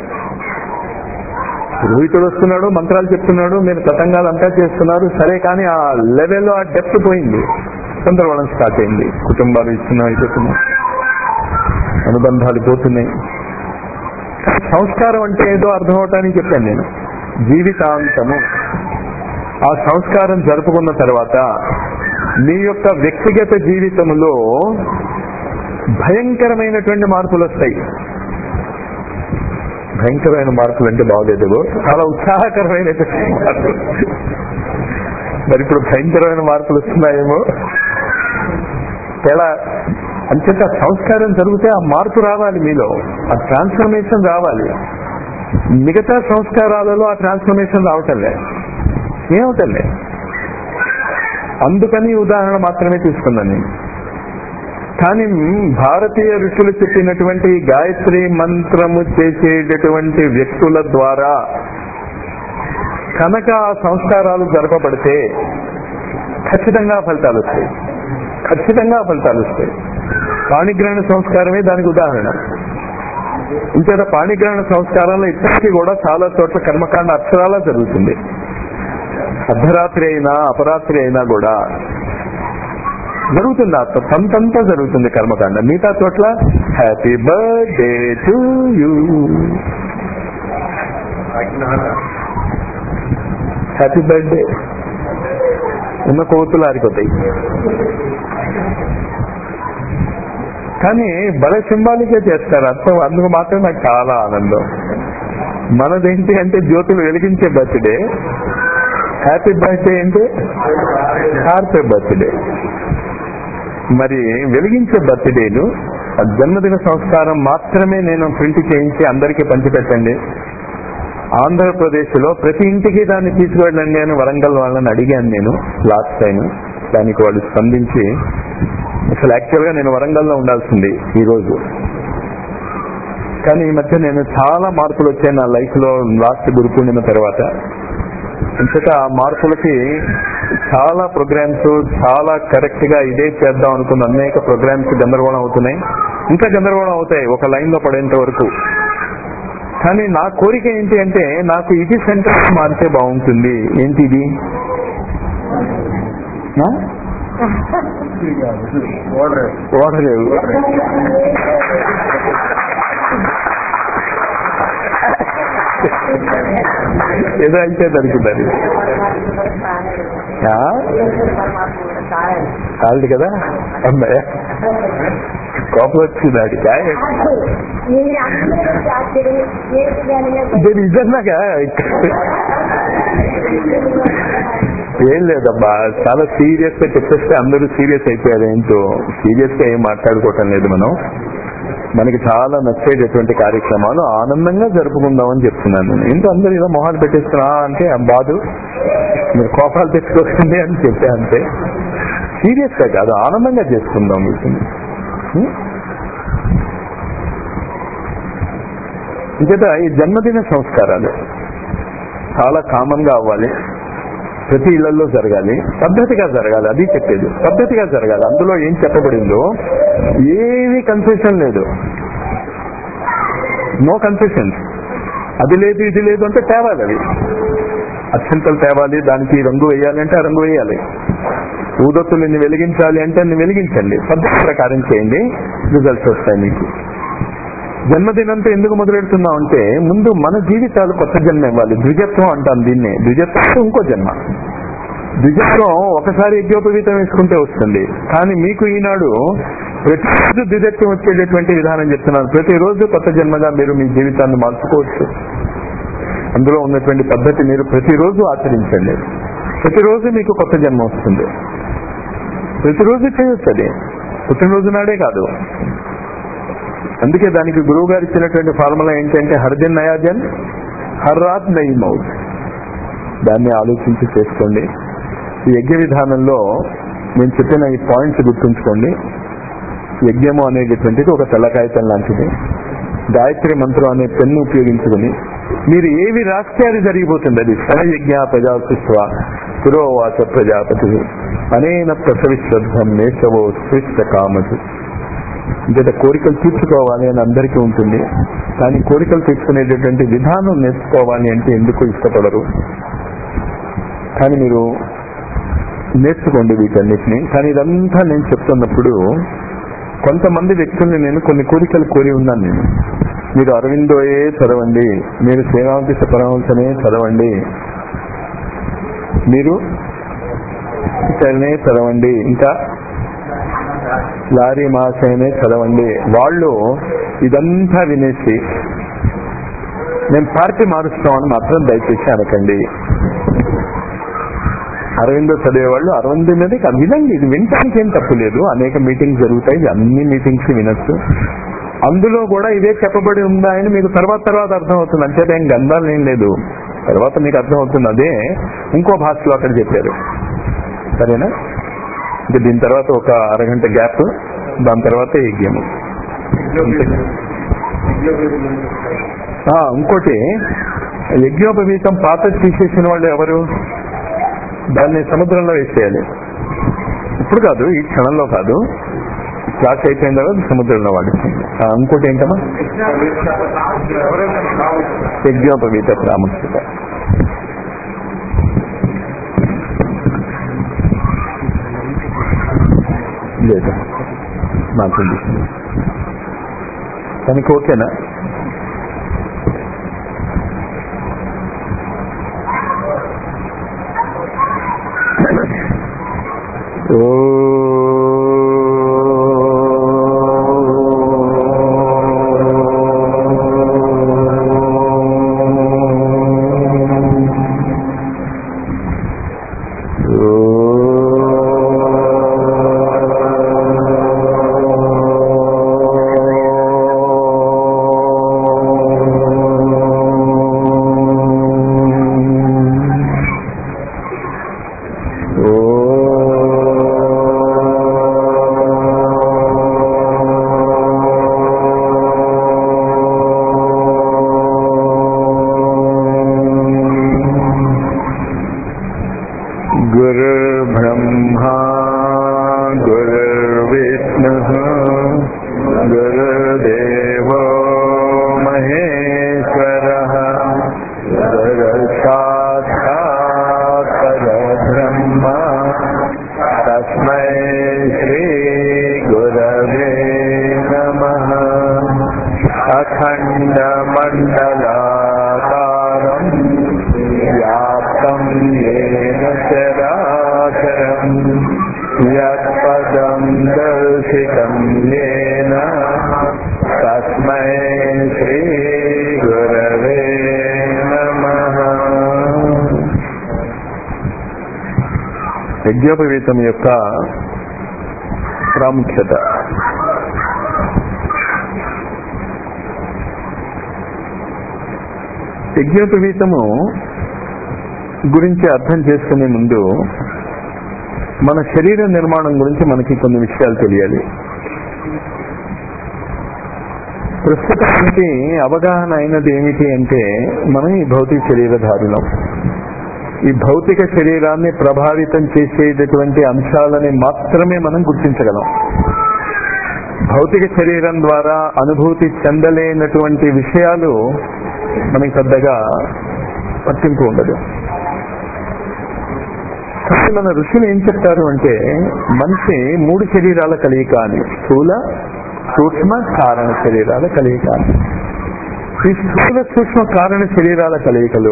పురోహితుడు వస్తున్నాడు మంత్రాలు చెప్తున్నాడు మీరు తతంగాలు అంతా చేస్తున్నారు సరే కానీ ఆ లెవెల్లో ఆ డెప్త్ పోయింది గందరగోళం స్టార్ట్ అయింది కుటుంబాలు ఇస్తున్నాయి అయిపోతున్నాయి అనుబంధాలు పోతున్నాయి సంస్కారం అంటే ఏదో అర్థం అవటానికి చెప్పాను నేను జీవితాంతము ఆ సంస్కారం జరుపుకున్న తర్వాత మీ యొక్క వ్యక్తిగత జీవితంలో భయంకరమైనటువంటి మార్పులు వస్తాయి భయంకరమైన మార్పులు అంటే బాగలేదు చాలా ఉత్సాహకరమైనటువంటి మార్పులు మరి ఇప్పుడు భయంకరమైన మార్పులు వస్తున్నాయేమో తేడా అంచేత సంస్కారం జరిగితే ఆ మార్పు రావాలి మీలో ఆ ట్రాన్స్ఫర్మేషన్ రావాలి మిగతా సంస్కారాలలో ఆ ట్రాన్స్ఫర్మేషన్ రావటంలే ఏమవుతలే అందుకని ఈ ఉదాహరణ మాత్రమే తీసుకున్నాను నేను కానీ భారతీయ ఋషులు చెప్పినటువంటి గాయత్రి మంత్రము చేసేటటువంటి వ్యక్తుల ద్వారా కనుక ఆ సంస్కారాలు జరపబడితే ఖచ్చితంగా ఫలితాలు వస్తాయి ఖచ్చితంగా ఫలితాలు వస్తాయి పాణిగ్రహణ సంస్కారమే దానికి ఉదాహరణ ఇంకేత పాణిగ్రహణ సంస్కారంలో ఇప్పటికీ కూడా చాలా చోట్ల కర్మకాండ అక్షరాలా జరుగుతుంది అర్ధరాత్రి అయినా అపరాత్రి అయినా కూడా జరుగుతుంది ఆ తంతంతా జరుగుతుంది కర్మకాండ మిగతా చోట్ల happy birthday to you happy birthday ఉన్న కోతులు ఆరిపోతాయి కానీ భలే సింబాలిక్గా చేస్తారు అర్థం అందుకు మాత్రం నాకు చాలా ఆనందం మనదేంటి అంటే జ్యోతులు వెలిగించే బర్త్డే హ్యాపీ బర్త్డే ఏంటి హ్యాపీ బర్త్డే మరి వెలిగించే బర్త్డేలు ఆ జన్మదిన సంస్కారం మాత్రమే నేను ప్రింట్ చేయించి అందరికీ పంచిపెట్టండి ఆంధ్రప్రదేశ్ లో ప్రతి ఇంటికి దాన్ని తీసుకువెళ్ళండి అని వరంగల్ వాళ్ళని అడిగాను నేను లాస్ట్ టైం దానికి వాళ్ళు స్పందించి అసలు యాక్చువల్ గా నేను వరంగల్లో ఉండాల్సింది ఈ రోజు కానీ ఈ మధ్య నేను చాలా మార్పులు వచ్చాయి నా లైఫ్ లో లాస్ట్ గురు పూర్ణిమ తర్వాత ఇంతట ఆ మార్పులకి చాలా ప్రోగ్రామ్స్ చాలా కరెక్ట్ గా ఇదే చేద్దాం అనుకున్న అనేక ప్రోగ్రామ్స్ గందరగోళం అవుతున్నాయి ఇంకా గందరగోళం అవుతాయి ఒక లైన్ లో పడేంత వరకు కానీ నా కోరిక ఏంటి అంటే నాకు ఇది సెంటర్ మారితే బాగుంటుంది ఏంటి ఇది ఆ? ఓడరేవు ఏదో అయితే దొరుకుతుంది ఆ? కాదు కదా అమ్మాయి కోపం వచ్చింది ఆడికి ఇది నిజంగా ఏం లేదమ్మా చాలా సీరియస్ గా చెప్పేస్తే అందరూ సీరియస్ అయిపోయారు ఏంటో సీరియస్ గా ఏం మాట్లాడుకోవటం లేదు మనం మనకి చాలా నచ్చేటటువంటి కార్యక్రమాలు ఆనందంగా జరుపుకుందామని చెప్తున్నాను నేను ఏంటో అందరూ ఇలా మొహాలు పెట్టేస్తున్నా అంటే ఆ బాధ మీరు కోపాలు తెచ్చుకోకండి అని చెప్పా అంతే సీరియస్ గా కాదు ఆనందంగా చేసుకుందాం వీటిని ఉం? ఇంకేత ఈ జన్మదిన సంస్కారాలు చాలా కామన్ గా అవ్వాలి ప్రతి ఇళ్లలో జరగాలి పద్ధతిగా జరగాలి అది చెప్పేది పద్ధతిగా జరగాలి అందులో ఏం చెప్పబడిందో ఏమీ కన్ఫ్యూషన్ లేదు నో కన్ఫ్యూషన్ అది లేదు ఇది లేదు అంటే తేవాలి అవి అత్యంతలు తేవాలి దానికి రంగు వేయాలి అంటే ఆ రంగు వేయాలి ఊదొత్తులు ఇన్ని వెలిగించాలి అంటే అన్ని వెలిగించండి పద్ధతి ప్రకారం చేయండి రిజల్ట్స్ వస్తాయి మీకు జన్మదినంతో ఎందుకు మొదలెడుతున్నాం అంటే ముందు మన జీవితాలు కొత్త జన్మ ఇవ్వాలి ద్విజత్వం అంటాం దీన్నే ద్విజత్వం అంటే ఇంకో జన్మ ద్విజత్వం ఒకసారి యజ్ఞోపవీతం వేసుకుంటే వస్తుంది కానీ మీకు ఈనాడు ప్రతిరోజు ద్విజత్వం వచ్చేటటువంటి విధానం చెప్తున్నాను ప్రతిరోజు కొత్త జన్మగా మీరు మీ జీవితాన్ని మార్చుకోవచ్చు అందులో ఉన్నటువంటి పద్ధతి మీరు ప్రతిరోజు ఆచరించండి ప్రతిరోజు మీకు కొత్త జన్మ వస్తుంది ప్రతిరోజు చేయొచ్చు అది పుట్టినరోజు నాడే కాదు అందుకే దానికి గురువు గారు ఇచ్చినటువంటి ఫార్ములా ఏంటంటే హర్దిన్ నయాజన్ హర్ రాత్ నయి మౌత్ దాన్ని ఆలోచించి చేసుకోండి ఈ యజ్ఞ విధానంలో నేను చెప్పిన ఈ పాయింట్స్ గుర్తుంచుకోండి యజ్ఞము అనేటటువంటిది ఒక తెల్ల కాగితం లాంటిది గాయత్రి మంత్రం అనే పెన్ను ఉపయోగించుకుని మీరు ఏవి రాస్తే అది జరిగిపోతుంది అది సహయజ్ఞ ప్రజాశిత్వ పురోవాచ ప్రజాపతి అనేన ప్రసవిశ్రద్ధం మేషవో శ్రేష్ట కామసు అంటే కోరికలు తీర్చుకోవాలి అని అందరికీ ఉంటుంది కానీ కోరికలు తీర్చుకునేటటువంటి విధానం నేర్చుకోవాలి అంటే ఎందుకు ఇష్టపడరు కానీ మీరు నేర్చుకోండి వీటన్నిటిని కానీ ఇదంతా నేను చెప్తున్నప్పుడు కొంతమంది వ్యక్తుల్ని నేను కొన్ని కోరికలు కోరి ఉన్నాను నేను మీరు అరవిందోయే చదవండి మీరు శ్రీరామకృష్ణ పరమహంసనే చదవండి మీరు చరణే చదవండి ఇంకా లారీ మాసైనే చదవండి వాళ్ళు ఇదంతా వినేసి నేను పార్టీ మారుస్తామని మాత్రం దయచేసి అనకండి అరవిందో చదివేవాళ్ళు అరవిందో మీద ఇక వినండి ఇది వినటానికి ఏం తప్పు లేదు అనేక మీటింగ్స్ జరుగుతాయి అన్ని మీటింగ్స్ వినొచ్చు అందులో కూడా ఇదే చెప్పబడి ఉందా అని మీకు తర్వాత తర్వాత అర్థం అవుతుంది అంచేత ఏం గంధాలు ఏం లేదు తర్వాత మీకు అర్థం అవుతుంది అదే ఇంకో భాషలో అక్కడ చెప్పారు సరేనా ఇంకా దీని తర్వాత ఒక అరగంట గ్యాప్ దాని తర్వాత యజ్ఞము ఆ, ఇంకోటి యజ్ఞోపవీతం పాత తీసేసిన వాళ్ళు ఎవరు దాన్ని సముద్రంలో వేసేయాలి ఇప్పుడు కాదు ఈ క్షణంలో కాదు క్లాస్ అయిపోయిన తర్వాత సముద్రంలో వాడుతుంది ఆ, ఇంకోటి ఏంటమ్మా యజ్ఞోపవీత ప్రాముఖ్యత లేదు నాకు తనకి ఓకేనా ఓ गुरुर्ब्रह्मा गुरुर्विष्णुः गुरुदेवो महेश्वरः गुरुसाक्षात् परब्रह्म तस्मै श्रीगुरवे नमः अखण्डमण्डलाकारम् व्याप्तं येन चराचरम् यत्पदं दर्शितं येन तस्मै श्रीगुरवे नमः యజ్ఞోపవీతం యొక్క ప్రాముఖ్యత యజ్ఞోపవీతము గురించి అర్థం చేసుకునే ముందు మన శరీర నిర్మాణం గురించి మనకి కొన్ని విషయాలు తెలియాలి ప్రస్తుతానికి అవగాహన అయినది ఏమిటి అంటే మనం ఈ భౌతిక శరీరధారులం ఈ భౌతిక శరీరాన్ని ప్రభావితం చేసేటటువంటి అంశాలని మాత్రమే మనం గుర్తించగలం భౌతిక శరీరం ద్వారా అనుభూతి చెందలేనటువంటి విషయాలు మనకి పెద్దగా పట్టింపు ఉండదు కానీ మన ఋషులు ఏం చెప్తారు అంటే మనిషి మూడు శరీరాల కలయిక అని స్థూల సూక్ష్మ కారణ శరీరాల కలయిక అని ఈ స్థూల సూక్ష్మ కారణ శరీరాల కలయికలో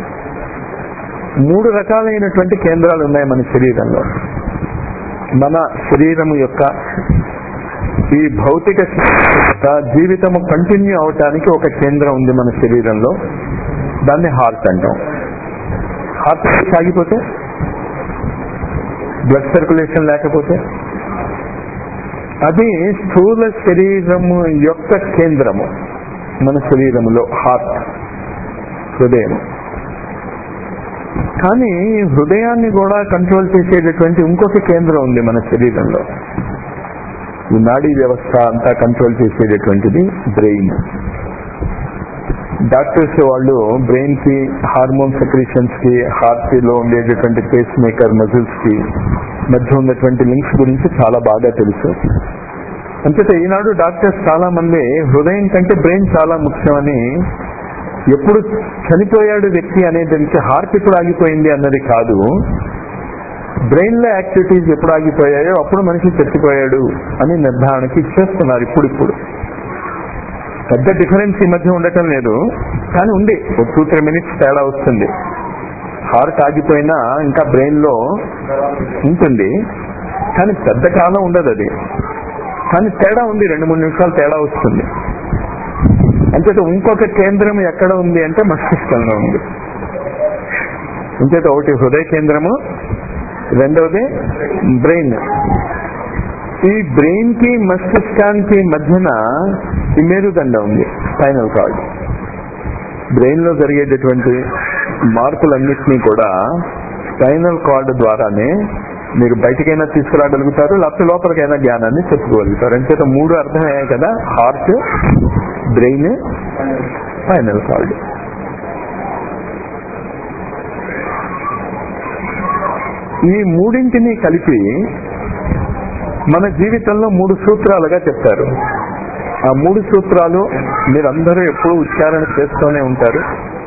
మూడు రకాలైనటువంటి కేంద్రాలు ఉన్నాయి మన శరీరంలో మన శరీరము యొక్క ఈ భౌతిక యొక్క జీవితము కంటిన్యూ అవటానికి ఒక కేంద్రం ఉంది మన శరీరంలో దాన్ని హార్ట్ అంటాం హార్ట్ సాగిపోతే బ్లడ్ సర్క్యులేషన్ లేకపోతే అది స్థూల శరీరము యొక్క కేంద్రము మన శరీరములో హార్ట్ హృదయం కానీ హృదయాన్ని కూడా కంట్రోల్ చేసేటటువంటి ఇంకొక కేంద్రం ఉంది మన శరీరంలో ఈ నాడీ వ్యవస్థ అంతా కంట్రోల్ చేసేటటువంటిది బ్రెయిన్ డాక్టర్స్ వాళ్ళు బ్రెయిన్ కి హార్మోన్ సెక్రేషన్స్ కి హార్ట్ లో ఉండేటటువంటి పేస్ మేకర్ మజిల్స్ కి మధ్య ఉన్నటువంటి లింక్స్ గురించి చాలా బాగా తెలుసు అంతేత ఈనాడు డాక్టర్స్ చాలా మంది హృదయం కంటే బ్రెయిన్ చాలా ముఖ్యమని ఎప్పుడు చనిపోయాడు వ్యక్తి అనేది హార్ట్ ఎప్పుడు ఆగిపోయింది అన్నది కాదు బ్రెయిన్ లో యాక్టివిటీస్ ఎప్పుడు ఆగిపోయాయో అప్పుడు మనిషి చచ్చిపోయాడు అని నిర్ధారణకి ఇచ్చేస్తున్నారు ఇప్పుడిప్పుడు పెద్ద డిఫరెన్స్ ఈ మధ్య ఉండటం లేదు కానీ ఉంది ఒక టూ త్రీ మినిట్స్ తేడా వస్తుంది హార్ట్ ఆగిపోయినా ఇంకా బ్రెయిన్ లో ఉంటుంది కానీ పెద్ద కాలం ఉండదు అది కానీ తేడా ఉంది రెండు మూడు నిమిషాలు తేడా వస్తుంది అంచేత ఇంకొక కేంద్రం ఎక్కడ ఉంది అంటే మస్తిష్కంలో ఉంది అంచేత ఒకటి హృదయ కేంద్రము రెండవది బ్రెయిన్ ఈ బ్రెయిన్ కి మస్తిష్కానికి మధ్యన ఈ మేరుదండ ఉంది స్పైనల్ కార్డ్ బ్రెయిన్ లో జరిగేటటువంటి మార్పులన్నింటినీ కూడా స్పైనల్ కార్డ్ ద్వారానే మీరు బయటకైనా తీసుకురాగలుగుతారు లేకపోతే లోపలికైనా జ్ఞానాన్ని చెప్పుకోగలుగుతారు అంచేత మూడు అర్థమయ్యాయి కదా హార్ట్ బ్రెయిన్ స్పైనల్ కార్డ్ ఈ మూడింటిని కలిపి మన జీవితంలో మూడు సూత్రాలుగా చెప్తారు ఆ మూడు సూత్రాలు మీరందరూ ఎప్పుడూ ఉచ్చారణ చేస్తూనే ఉంటారు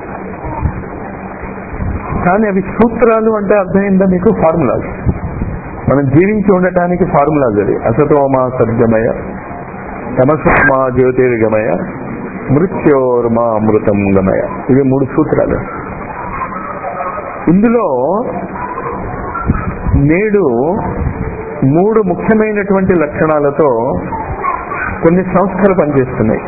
కానీ అవి సూత్రాలు అంటే అర్థమైందా మీకు ఫార్ములాస్ మనం జీవించి ఉండటానికి ఫార్ములాస్ అవి అసతోమా సద్గమయ తమసోమా జ్యోతిర్గమయ మృత్యోర్మా అమృతం గమయ ఇవి మూడు సూత్రాలు ఇందులో నేడు మూడు ముఖ్యమైనటువంటి లక్షణాలతో కొన్ని సంస్థలు పనిచేస్తున్నాయి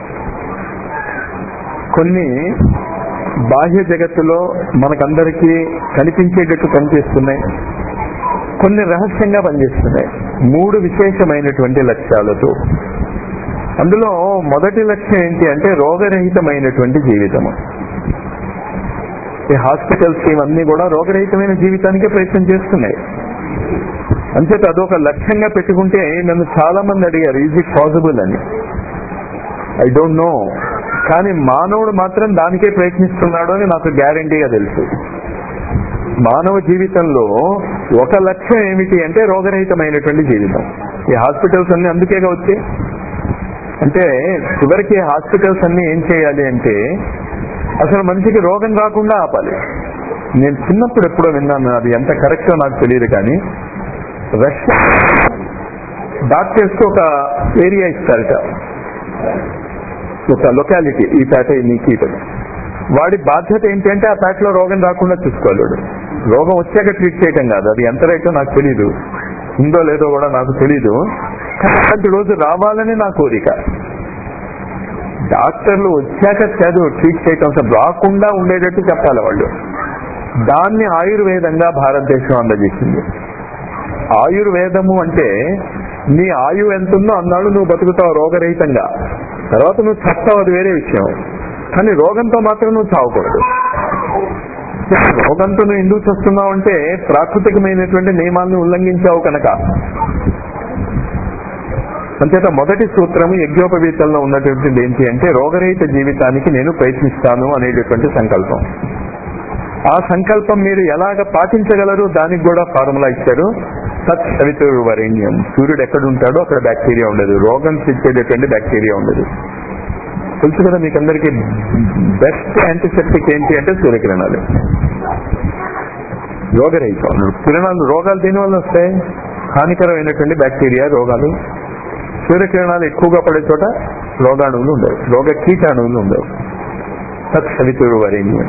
కొన్ని బాహ్య జగత్తులో మనకందరికీ కనిపించేటట్టు పనిచేస్తున్నాయి కొన్ని రహస్యంగా పనిచేస్తున్నాయి మూడు విశేషమైనటువంటి లక్ష్యాలతో అందులో మొదటి లక్ష్యం ఏంటి అంటే రోగరహితమైనటువంటి జీవితము ఈ హాస్పిటల్స్ ఇవన్నీ కూడా రోగరహితమైన జీవితానికే ప్రయత్నం చేస్తున్నాయి అంచేత అదొక లక్ష్యంగా పెట్టుకుంటే నన్ను చాలా మంది అడిగారు ఈజ్ ఇట్ పాసిబుల్ అని ఐ డోంట్ నో కానీ మానవుడు మాత్రం దానికే ప్రయత్నిస్తున్నాడు అని నాకు గ్యారంటీగా తెలుసు మానవ జీవితంలో ఒక లక్ష్యం ఏమిటి అంటే రోగరహితమైనటువంటి జీవితం ఈ హాస్పిటల్స్ అన్ని అందుకేగా వచ్చాయి అంటే చివరికి హాస్పిటల్స్ అన్ని ఏం చేయాలి అంటే అసలు మనిషికి రోగం రాకుండా ఆపాలి నేను చిన్నప్పుడు ఎప్పుడో విన్నాను అది ఎంత కరెక్టో నాకు తెలియదు కానీ రష్యా డాక్టర్స్ ఒక ఏరియా ఇస్తారట ఒక లొకాలిటీ ఈ పేట నీకు ఈ పేట వాడి బాధ్యత ఏంటి అంటే ఆ పేటలో రోగం రాకుండా చూసుకోవాలి వాడు. రోగం వచ్చాక ట్రీట్ చేయటం కాదు అది ఎంత రైటో నాకు తెలీదు ఉందో లేదో కూడా నాకు తెలీదు కానీ అలాంటి రోజు రావాలని నా కోరిక డాక్టర్లు వచ్చాక చదువు ట్రీట్ చేయటం అసలు రాకుండా ఉండేటట్టు చెప్పాలి వాళ్ళు దాన్ని ఆయుర్వేదంగా భారతదేశం అందజేసింది ఆయుర్వేదము అంటే నీ ఆయువు ఎంత ఉందో అన్నాడు నువ్వు బతుకుతావు రోగరహితంగా తర్వాత నువ్వు చస్తావు అది వేరే విషయం కానీ రోగంతో మాత్రం నువ్వు చావకూడదు రోగంతో నువ్వు ఎందుకు చస్తున్నావు అంటే ప్రాకృతికమైనటువంటి నియమాలను ఉల్లంఘించావు కనుక అంచేత మొదటి సూత్రము యజ్ఞోపవీతంలో ఉన్నటువంటిది ఏంటి అంటే రోగరహిత జీవితానికి నేను ప్రయత్నిస్తాను అనేటటువంటి సంకల్పం ఆ సంకల్పం మీరు ఎలాగ పాటించగలరు దానికి కూడా ఫార్ములా ఇచ్చారు తత్ సవితురు వరేణ్యం సూర్యుడు ఎక్కడ ఉంటాడో అక్కడ బ్యాక్టీరియా ఉండదు రోగం తెచ్చేటటువంటి బ్యాక్టీరియా ఉండదు తెలుసు కదా మీకు అందరికి బెస్ట్ యాంటీసెప్టిక్ ఏంటి అంటే సూర్యకిరణాలు రోగరహితం కిరణాలు రోగాలు దేనివల్ల వస్తాయి హానికరమైనటువంటి బ్యాక్టీరియా రోగాలు సూర్యకిరణాలు ఎక్కువగా పడే చోట రోగాణువులు ఉండవు రోగ కీటాణువులు ఉండవు తత్సవితురు వరేణ్యం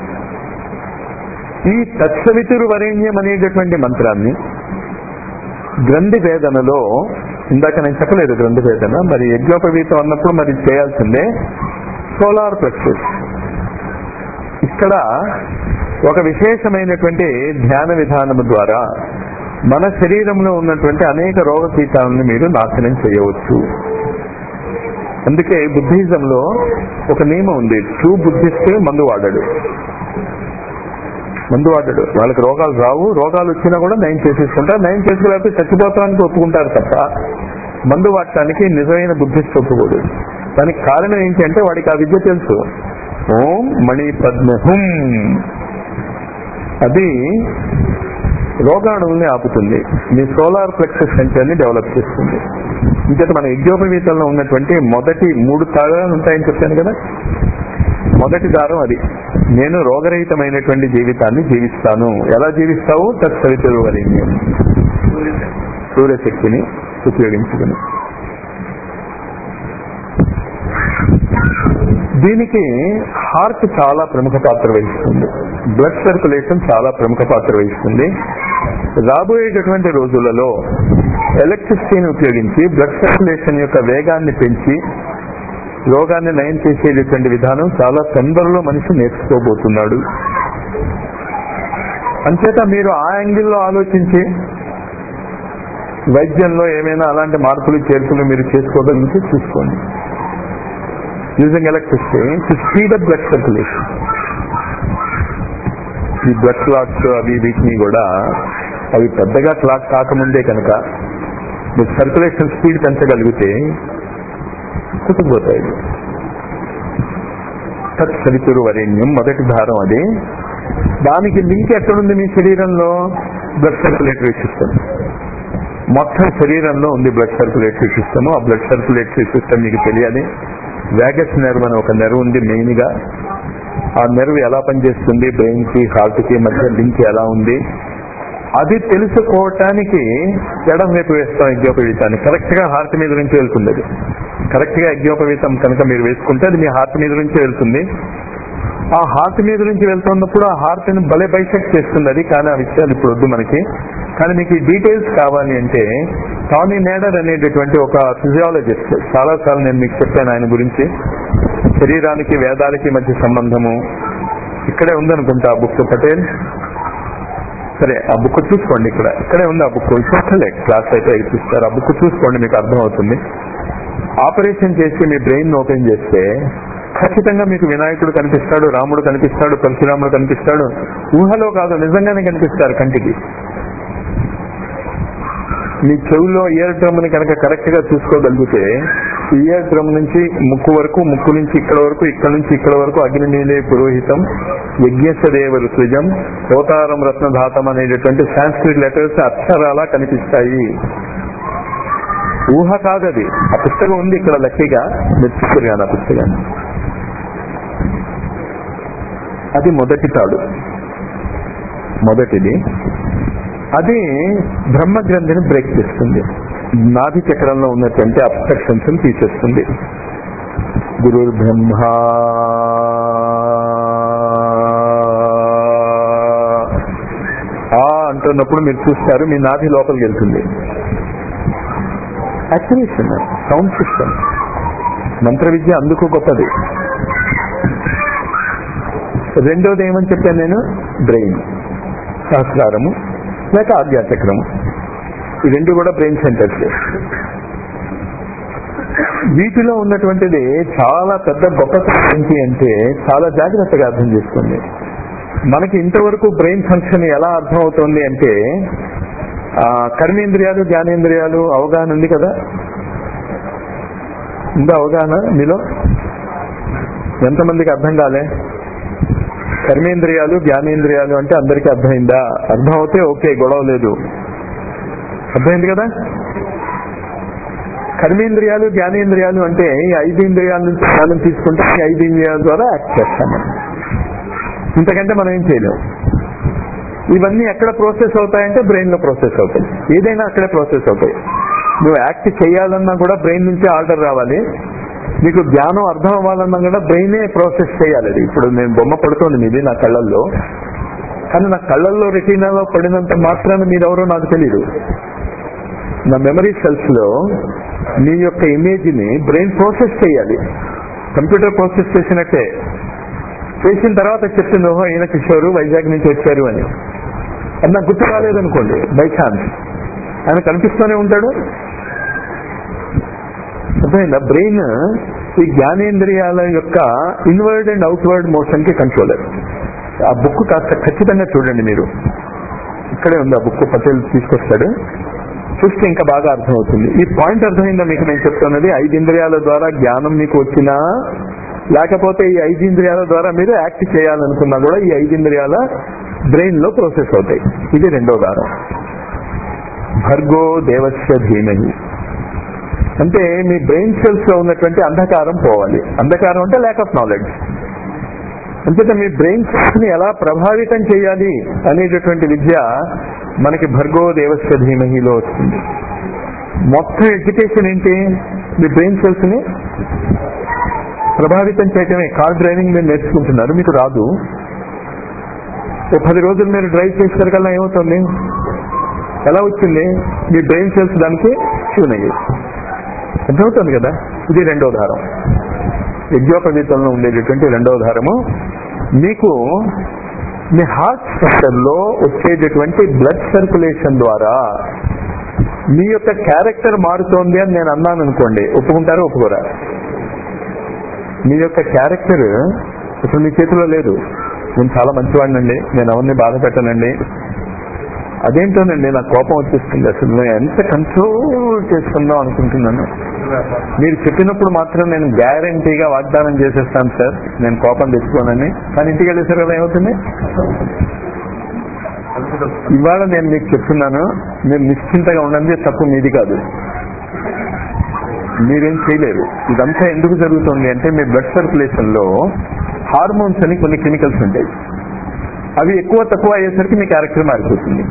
ఈ తత్సవితురు వరేణ్యం అనేటటువంటి మంత్రాన్ని గ్రంథి వేదనలో ఇందాక నేను చెప్పలేదు గ్రంథి వేదన మరి యజ్ఞోపవీతం అన్నప్పుడు మరి చేయాల్సిందే సోలార్ ప్లెక్సెస్ ఇక్కడ ఒక విశేషమైనటువంటి ధ్యాన విధానము ద్వారా మన శరీరంలో ఉన్నటువంటి అనేక రోగ కీటాలను మీరు నాశనం చేయవచ్చు అందుకే బుద్ధిజంలో ఒక నియమం ఉంది ట్రూ బుద్ధిస్ట్ మందు వాడాడు మందు వాడాడు వాళ్ళకి రోగాలు రావు రోగాలు వచ్చినా కూడా నయం చేసేసుకుంటారు నయం చేసుకోలేకపోతే చచ్చిపోతానికి ఒప్పుకుంటారు తప్ప మందు వాడటానికి నిజమైన బుద్ధిస్ట్ ఒప్పుకోడు దానికి కారణం ఏంటి అంటే వాడికి ఆ విద్య తెలుసు ఓం మణి పద్మహుం అది రోగాణువుల్ని ఆపుతుంది మీ సోలార్ ప్లెక్సెస్ సెంటర్ని డెవలప్ చేస్తుంది ఇంకైతే మన యజ్ఞోపవీతంలో ఉన్నటువంటి మొదటి మూడు తాళాలు ఉంటాయని చెప్పాను కదా మొదటి దారం అది నేను రోగరహితమైనటువంటి జీవితాన్ని జీవిస్తాను ఎలా జీవిస్తావు తత్సవితులు వరేణ్యం సూర్యశక్తిని ఉపయోగించుకుని దీనికి హార్ట్ చాలా ప్రముఖ పాత్ర వహిస్తుంది బ్లడ్ సర్క్యులేషన్ చాలా ప్రముఖ పాత్ర వహిస్తుంది రాబోయేటటువంటి రోజులలో ఎలక్ట్రిసిటీని ఉపయోగించి బ్లడ్ సర్క్యులేషన్ యొక్క వేగాన్ని పెంచి రోగాన్ని నయం చేసేటటువంటి విధానం చాలా తొందరలో మనిషి నేర్చుకోబోతున్నాడు అంచేత మీరు ఆ యాంగిల్లో ఆలోచించి వైద్యంలో ఏమైనా అలాంటి మార్పులు చేర్పులు మీరు చేసుకోగలిగితే చూసుకోండి using electricity to speed up blood circulation ఈ బ్లడ్ క్లాట్స్ అవి వీటిని కూడా అవి పెద్దగా క్లాట్ కాకముందే కనుక మీరు సర్క్యులేషన్ స్పీడ్ పెంచగలిగితే కుట్టుకుపోతాయి తత్ సరితురు వరేణ్యం మొదటి దారం అది దానికి లింక్ ఎక్కడుంది మీ శరీరంలో బ్లడ్ సర్క్యులేటరీ సిస్టమ్ మొత్తం శరీరంలో ఉంది బ్లడ్ సర్క్యులేటరీ సిస్టమ్ ఆ బ్లడ్ సర్క్యులేటరీ సిస్టమ్ మీకు తెలియాలి వ్యాగస్ నెర్వ్ అని ఒక నెర్వ్ ఉంది మెయిన్ గా ఆ నెర్వ్ ఎలా పనిచేస్తుంది బ్రెయిన్ కి హార్ట్ కి మధ్య లింక్ ఎలా ఉంది అది తెలుసుకోవటానికి ఎడం వైపు వేస్తాం యజ్ఞోపవీతాన్ని కరెక్ట్ గా హార్ట్ మీద నుంచి వెళ్తుంది అది కరెక్ట్ గా యజ్ఞోపవీతం కనుక మీరు వేసుకుంటే అది మీ హార్ట్ మీద నుంచి వెళ్తుంది ఆ హార్ట్ మీద నుంచి వెళ్తున్నప్పుడు ఆ హార్ట్ ని భలే బైసెక్ట్ చేస్తుంది అది కానీ ఆ విషయాలు ఇప్పుడు వద్దు మనకి కానీ మీకు ఈ డీటెయిల్స్ కావాలి అంటే టానీ నేడర్ అనేటటువంటి ఒక ఫిజియాలజిస్ట్ చాలా సార్లు నేను మీకు చెప్పాను ఆయన గురించి శరీరానికి వేదాలకి మధ్య సంబంధము ఇక్కడే ఉందనుకుంటా ఆ బుక్ పటేల్ సరే ఆ బుక్ చూసుకోండి ఇక్కడ ఇక్కడే ఉంది ఆ బుక్ చూస్తలే క్లాస్ అయితే చూస్తారు ఆ బుక్ చూసుకోండి మీకు అర్థమవుతుంది ఆపరేషన్ చేసి మీ బ్రెయిన్ ఓపెన్ చేస్తే ఖచ్చితంగా మీకు వినాయకుడు కనిపిస్తాడు రాముడు కనిపిస్తాడు పరశురాముడు కనిపిస్తాడు ఊహలో కాదు నిజంగానే కనిపిస్తారు కంటికి మీ చెవుల్లో ఇయర్ డ్రమ్ని కనుక కరెక్ట్ గా చూసుకోగలిగితే ఇయర్ డ్రమ్ నుంచి ముక్కు వరకు ముక్కు నుంచి ఇక్కడ వరకు ఇక్కడ నుంచి ఇక్కడ వరకు అగ్ని నీలే పురోహితం యజ్ఞస్య దేవ ఋతుజం అవతారం రత్నధాతం అనేటటువంటి సాంస్క్రిట్ లెటర్స్ అక్షరాలా కనిపిస్తాయి ఊహ కాదది ఆ పుస్తకం ఉంది ఇక్కడ లక్కీగా మెచ్చుకుని ఆ పుస్తకాన్ని అది మొదటి తాడు మొదటిది అది బ్రహ్మ గ్రంథిని బ్రేక్ చేస్తుంది నాభి చక్రంలో ఉన్నటువంటి అబ్స్ట్రక్షన్స్ తీసేస్తుంది గురు బ్రహ్మ ఆ అంటున్నప్పుడు మీరు చూస్తారు మీ నాభి లోపలికి వెళ్తుంది యాక్టివేషన్ సౌండ్ సిస్టమ్ మంత్ర విద్య అందుకు గొప్పది రెండోది ఏమని చెప్పాను నేను బ్రెయిన్ సహస్రారము లేక ఆధ్యాచక్రము ఈ రెండు కూడా బ్రెయిన్ సెంటర్స్ వీటిలో ఉన్నటువంటిది చాలా పెద్ద గొప్పతనం ఏంటి అంటే చాలా జాగ్రత్తగా అర్థం చేసుకోండి మనకి ఇంతవరకు బ్రెయిన్ ఫంక్షన్ ఎలా అర్థం అవుతుంది అంటే ఆ, కర్మేంద్రియాలు జ్ఞానేంద్రియాలు అవగాహన ఉంది కదా ఉందా అవగాహన మీలో ఎంతమందికి అర్థం కాలే కర్మేంద్రియాలు జ్ఞానేంద్రియాలు అంటే అందరికీ అర్థమైందా అర్థం అవుతే ఓకే గొడవ లేదు అర్థమైంది కదా కర్మేంద్రియాలు జ్ఞానేంద్రియాలు అంటే ఈ ఐదు ఇంద్రియాల నుంచి జ్ఞానం తీసుకుంటే ఈ ఐదు ఇంద్రియాల ద్వారా యాక్ట్ చేస్తాం మనం ఇంతకంటే మనం ఏం చేయలేం ఇవన్నీ ఎక్కడ ప్రాసెస్ అవుతాయంటే బ్రెయిన్ లో ప్రాసెస్ అవుతాయి ఏదైనా అక్కడే ప్రాసెస్ అవుతాయి నువ్వు యాక్ట్ చేయాలన్నా కూడా బ్రెయిన్ నుంచి ఆర్డర్ రావాలి నీకు జ్ఞానం అర్థం అవ్వాలన్నా కూడా బ్రెయినే ప్రాసెస్ చేయాలి అది ఇప్పుడు నేను బొమ్మ పడుతోంది మీది నా కళ్ళల్లో కానీ నా కళ్ళల్లో రెటీనాలో పడినంత మాత్రాన మీరెవరో నాకు తెలియదు నా మెమరీ సెల్స్ లో మీ యొక్క ఇమేజ్ ని బ్రెయిన్ ప్రాసెస్ చేయాలి కంప్యూటర్ ప్రాసెస్ చేసినట్టే చేసిన తర్వాత చెప్తుంది ఓహో ఈయన కిషోరు వైజాగ్ నుంచి వచ్చారు అని అది నాకు గుర్తు రాలేదనుకోండి బై ఛాన్స్ ఆయన కనిపిస్తూనే ఉంటాడు అర్థమైందా బ్రెయిన్ ఈ జ్ఞానేంద్రియాల యొక్క ఇన్వర్డ్ అండ్ అవుట్వర్డ్ మోషన్ కి కంట్రోలర్ ఆ బుక్ కాస్త ఖచ్చితంగా చూడండి మీరు ఇక్కడే ఉంది ఆ బుక్ పటేల్ తీసుకొస్తాడు చూస్తే ఇంకా బాగా అర్థమవుతుంది ఈ పాయింట్ అర్థమైందా మీకు నేను చెప్తున్నది ఐదు ఇంద్రియాల ద్వారా జ్ఞానం మీకు వచ్చినా లేకపోతే ఈ ఐదు ఇంద్రియాల ద్వారా మీరు యాక్ట్ చేయాలనుకున్నా కూడా ఈ ఐదు ఇంద్రియాల బ్రెయిన్ లో ప్రాసెస్ అవుతాయి ఇది రెండో దారం భర్గో దేవస్య ధీమహి అంటే మీ బ్రెయిన్ సెల్స్ లో ఉన్నటువంటి అంధకారం పోవాలి అంధకారం అంటే ల్యాక్ ఆఫ్ నాలెడ్జ్ అంతేత మీ బ్రెయిన్ సెల్స్ ని ఎలా ప్రభావితం చేయాలి అనేటటువంటి విద్య మనకి భర్గో దేవస్య ధీమహిలో వస్తుంది మొత్తం ఎడ్యుకేషన్ ఏంటి మీ బ్రెయిన్ సెల్స్ ని ప్రభావితం చేయటమే కార్ డ్రైవింగ్ మీరు నేర్చుకుంటున్నారు మీకు రాదు ఓ పది రోజులు మీరు డ్రైవ్ చేసేసరికల్లా ఏమవుతుంది ఎలా వచ్చింది మీ బ్రెయిన్ సెల్స్ దానికి ట్యూన్ అయ్యాయి అర్థమవుతుంది కదా ఇది రెండో దారం యజ్ఞోపవీతంలో ఉండేటటువంటి రెండో దారము మీకు మీ హార్ట్ స్ట్రక్చర్ లో వచ్చేటటువంటి బ్లడ్ సర్క్యులేషన్ ద్వారా మీ యొక్క క్యారెక్టర్ మారుతోంది అని నేను అన్నాను అనుకోండి ఒప్పుకుంటారా ఒప్పుకోరా మీ యొక్క క్యారెక్టర్ ఇప్పుడు మీ చేతిలో లేదు నేను చాలా మంచివాడినండి నేను ఎవరిని బాధ పెట్టనండి అదేంటోనండి నాకు కోపం వచ్చేస్తుంది అసలు నేను ఎంత కంట్రోల్ చేసుకుందాం అనుకుంటున్నాను మీరు చెప్పినప్పుడు మాత్రం నేను గ్యారంటీగా వాగ్దానం చేసేస్తాను సార్ నేను కోపం తెచ్చుకోనని కానీ ఇంటికి వెళ్ళేసారు కదా ఏమవుతుంది ఇవాళ నేను మీకు చెప్తున్నాను మీరు నిశ్చింతగా ఉండండి తప్పు మీది కాదు మీరేం చేయలేరు ఇదంతా ఎందుకు జరుగుతుంది అంటే మీ బ్లడ్ సర్క్యులేషన్ లో హార్మోన్స్ అని కొన్ని కెమికల్స్ ఉంటాయి అవి ఎక్కువ తక్కువ అయ్యేసరికి మీ క్యారెక్టర్ మారిపోతుంది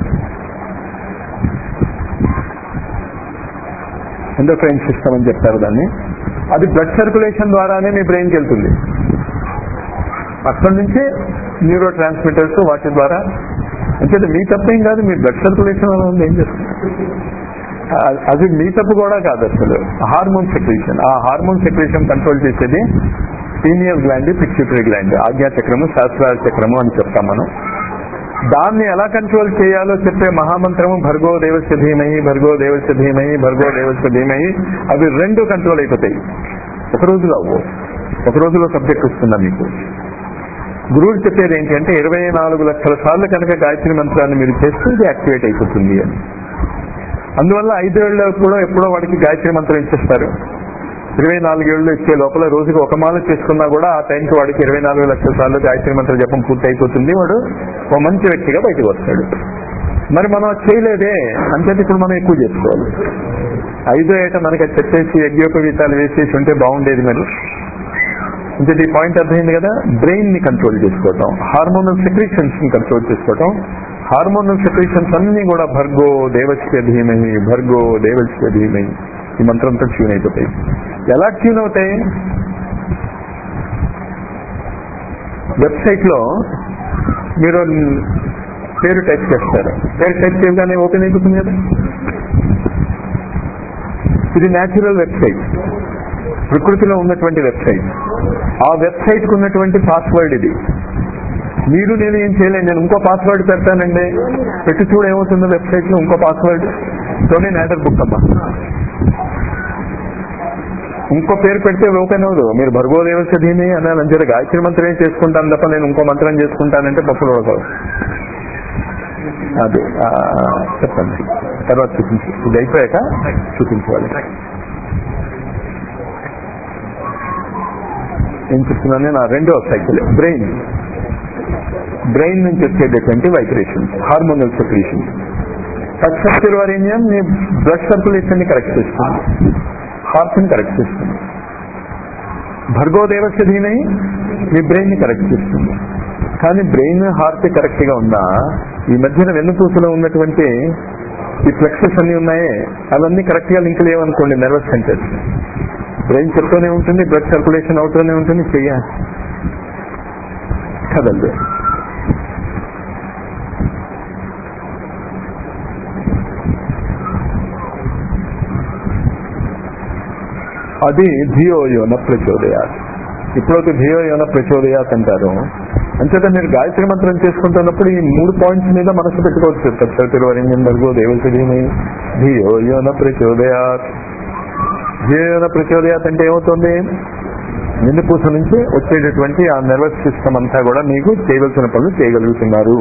ఎండోక్రైన్ సిస్టమ్ అని చెప్తారు దాన్ని అది బ్లడ్ సర్క్యులేషన్ ద్వారానే మీ బ్రెయిన్కి వెళ్తుంది అక్కడి నుంచి న్యూరో ట్రాన్స్మిటర్స్ వాటి ద్వారా అంటే మీ తప్పేం కాదు మీ బ్లడ్ సర్క్యులేషన్ వల్ల ఉంది ఏం చేస్తుంది ఆ- అది మీ తప్పు కూడా కాదు అసలు హార్మోన్ సెక్రేషన్ ఆ హార్మోన్ సెక్రేషన్ కంట్రోల్ చేసేది సీనియర్ గ్లాండ్ పిక్యూటరీ గ్లాండ్ ఆజ్ఞా చక్రము శాస్త్రాల చక్రము అని చెప్తాం మనం దాన్ని ఎలా కంట్రోల్ చేయాలో చెప్పే మహామంత్రము భర్గో దేవస్య ధీమహి భర్గో దేవస్య ధీమహి భర్గో దేవస్య ధీమహి అవి రెండు కంట్రోల్ అయిపోతాయి ఒక రోజులో అవ్వు ఒక రోజులో సబ్జెక్ట్ వస్తుందా మీకు గురువులు చెప్పేది ఏంటి అంటే ఇరవై నాలుగు లక్షల సార్లు కనుక గాయత్రి మంత్రాన్ని మీరు చేస్తే ఇది యాక్టివేట్ అయిపోతుంది అని అందువల్ల ఐదేళ్ల కూడా ఎప్పుడో వాడికి గాయత్రి మంత్రం ఇచ్చేస్తారు ఇరవై నాలుగేళ్లు ఇచ్చే లోపల రోజుకి ఒక మాల చేసుకున్నా కూడా ఆ టైంకి వాడికి ఇరవై నాలుగు లక్షల సార్లు గాయత్రి మంత్ర జపం పూర్తి అయిపోతుంది వాడు ఒక మంచి వ్యక్తిగా బయటకు వస్తాడు మరి మనం అది చేయలేదే అంచేది ఇప్పుడు మనం ఎక్కువ చేసుకోవాలి ఐదో ఏట మనకి అది చెప్పేసి యజ్ఞోపవీతాలు వేసేసి ఉంటే బాగుండేది మరి అంటే ఈ పాయింట్ అర్థమైంది కదా బ్రెయిన్ ని కంట్రోల్ చేసుకోవటం హార్మోనల్ సెక్రేషన్స్ ని కంట్రోల్ చేసుకోవటం హార్మోనల్ సెక్రేషన్స్ అన్ని కూడా భర్గో దేవస్య ధీమహి భర్గో దేవస్య ధీమహి ఈ మంత్రంతో ట్యూన్ అయిపోతాయి ఎలా ట్యూన్ అవుతాయి వెబ్సైట్ లో మీరు పేరు టైప్ చేస్తారు పేరు టైప్ చేయగానే ఓపెన్ అయిపోతుంది కదా ఇది న్యాచురల్ వెబ్సైట్ ప్రకృతిలో ఉన్నటువంటి వెబ్సైట్ ఆ వెబ్సైట్ కు ఉన్నటువంటి పాస్వర్డ్ ఇది మీరు నేను ఏం చేయలేను నేను ఇంకో పాస్వర్డ్ పెడతానండి పెట్టి చూడ ఏమవుతుందో వెబ్సైట్ లో ఇంకో పాస్వర్డ్ తోనే నేటర్ బుక్ అమ్మా ఇంకో పేరు పెడితే ఓపెన్ అవ్వదు మీరు భర్గోదేవస్య దీని అనాలి అంతే గాయత్రి మంత్రం చేసుకుంటాను తప్ప నేను ఇంకో మంత్రం చేసుకుంటానంటే పప్పులు ఉడకవు అది ఆ, చెప్పండి తర్వాత చూపించు ఇది అయిపోయాక చూపించాలి ఏం చెప్తున్నాను నా రెండో సైకిల్ బ్రెయిన్ బ్రెయిన్ నుంచి వచ్చేటటువంటి వైబ్రేషన్స్ హార్మోనల్ సెక్రేషన్స్ పచ్చతిరువరేణ్యం మీ బ్లడ్ సర్క్యులేషన్ ని కరెక్ట్ చేస్తుంది హార్ట్ ని కరెక్ట్ చేస్తుంది భర్గోదేవస్య దీని మీ బ్రెయిన్ ని కరెక్ట్ చేస్తుంది కానీ బ్రెయిన్ హార్ట్ కరెక్ట్ గా ఉందా ఈ మధ్యన వెన్నుపూసలో ఉన్నటువంటి ఈ ఫ్లెక్సెస్ అన్ని ఉన్నాయే అవన్నీ కరెక్ట్ గా లింక్ లేవనుకోండి నర్వస్ సెంటర్స్ బ్రెయిన్ చెప్తూనే ఉంటుంది బ్లడ్ సర్క్యులేషన్ అవుతూనే ఉంటుంది చెయ్య కదలదు అది ధియో యోన ప్రచోదయాత్ ఇప్పుడైతే ధియో యోన ప్రచోదయాత్ అంటారు అంచేత మీరు గాయత్రి మంత్రం చేసుకుంటున్నప్పుడు ఈ మూడు పాయింట్స్ మీద మనసు పెట్టుకోవచ్చు తత్సతిరువరింజన్ భర్గో దేవసీమై ధియో యోన ప్రచోదయాత్ ధియో యోన ప్రచోదయాత్ అంటే ఏమవుతుంది వెన్నుపూస నుంచి వచ్చేటటువంటి ఆ నర్వస్ సిస్టమ్ అంతా కూడా మీకు చేయవలసిన పనులు చేయగలుగుతున్నారు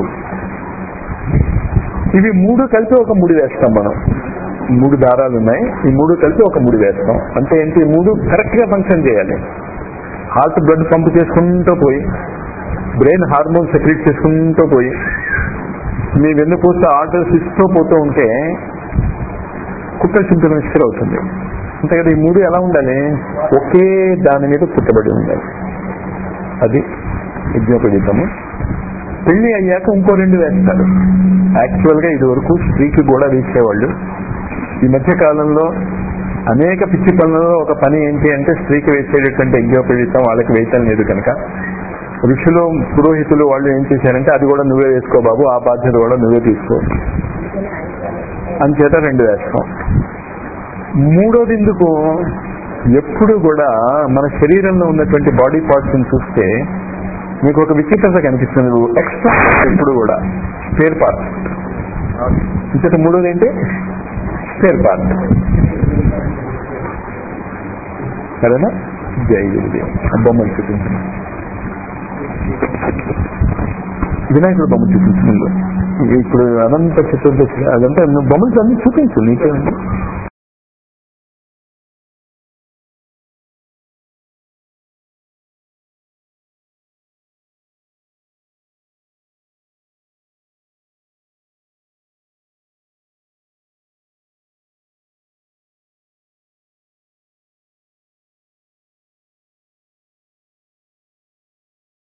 ఇవి మూడు కలిపి ఒక ముడి వేస్తాం మనం మూడు దారాలు ఉన్నాయి ఈ మూడు కలిపి ఒక ముడి వేస్తాం అంటే ఏంటి ఈ మూడు కరెక్ట్ గా ఫంక్షన్ చేయాలి హార్ట్ బ్లడ్ పంప్ చేసుకుంటూ పోయి బ్రెయిన్ హార్మోన్ సెక్రెట్ చేసుకుంటూ పోయి మీ వెన్నుపూస ఆర్డర్స్ ఇస్తూ పోతూ ఉంటే కుక్కల చింత మిక్చర్ అవుతుంది అంతే కదా ఈ మూడు ఎలా ఉండాలి ఒకే దాని మీద పుట్టబడి ఉండాలి అది యజ్ఞోపగీతము పెళ్లి అయ్యాక ఇంకో రెండు వేస్తారు యాక్చువల్ గా ఇది వరకు స్త్రీకి కూడా వేసేవాళ్ళు ఈ మధ్య కాలంలో అనేక పిచ్చి పనులలో ఒక పని ఏంటి అంటే స్త్రీకి వేసేటటువంటి యజ్ఞోపవీతం వాళ్ళకి వేయటం లేదు కనుక ఋషులు పురోహితులు వాళ్ళు ఏం చేశారంటే అది కూడా నువ్వే వేసుకో బాబు ఆ బాధ్యత కూడా నువ్వే తీసుకో అంచేత రెండు వేస్తాం మూడోది ఎందుకు ఎప్పుడు కూడా మన శరీరంలో ఉన్నటువంటి బాడీ పార్ట్స్ చూస్తే మీకు ఒక విచిత్రత కనిపిస్తుంది ఎక్స్ట్రా ఎప్పుడు కూడా స్పేర్ పార్ట్ ఇంతటి మూడోది ఏంటి స్పేర్ పార్ట్ సరేనా జై గురుదేవ్ ఆ బొమ్మలు చూపించండి వినాయకుడు బొమ్మ చూపించు ముందు ఇప్పుడు అనంత చతుర్దశి అదంతా నువ్వు బొమ్మలు అన్ని చూపించు నీకే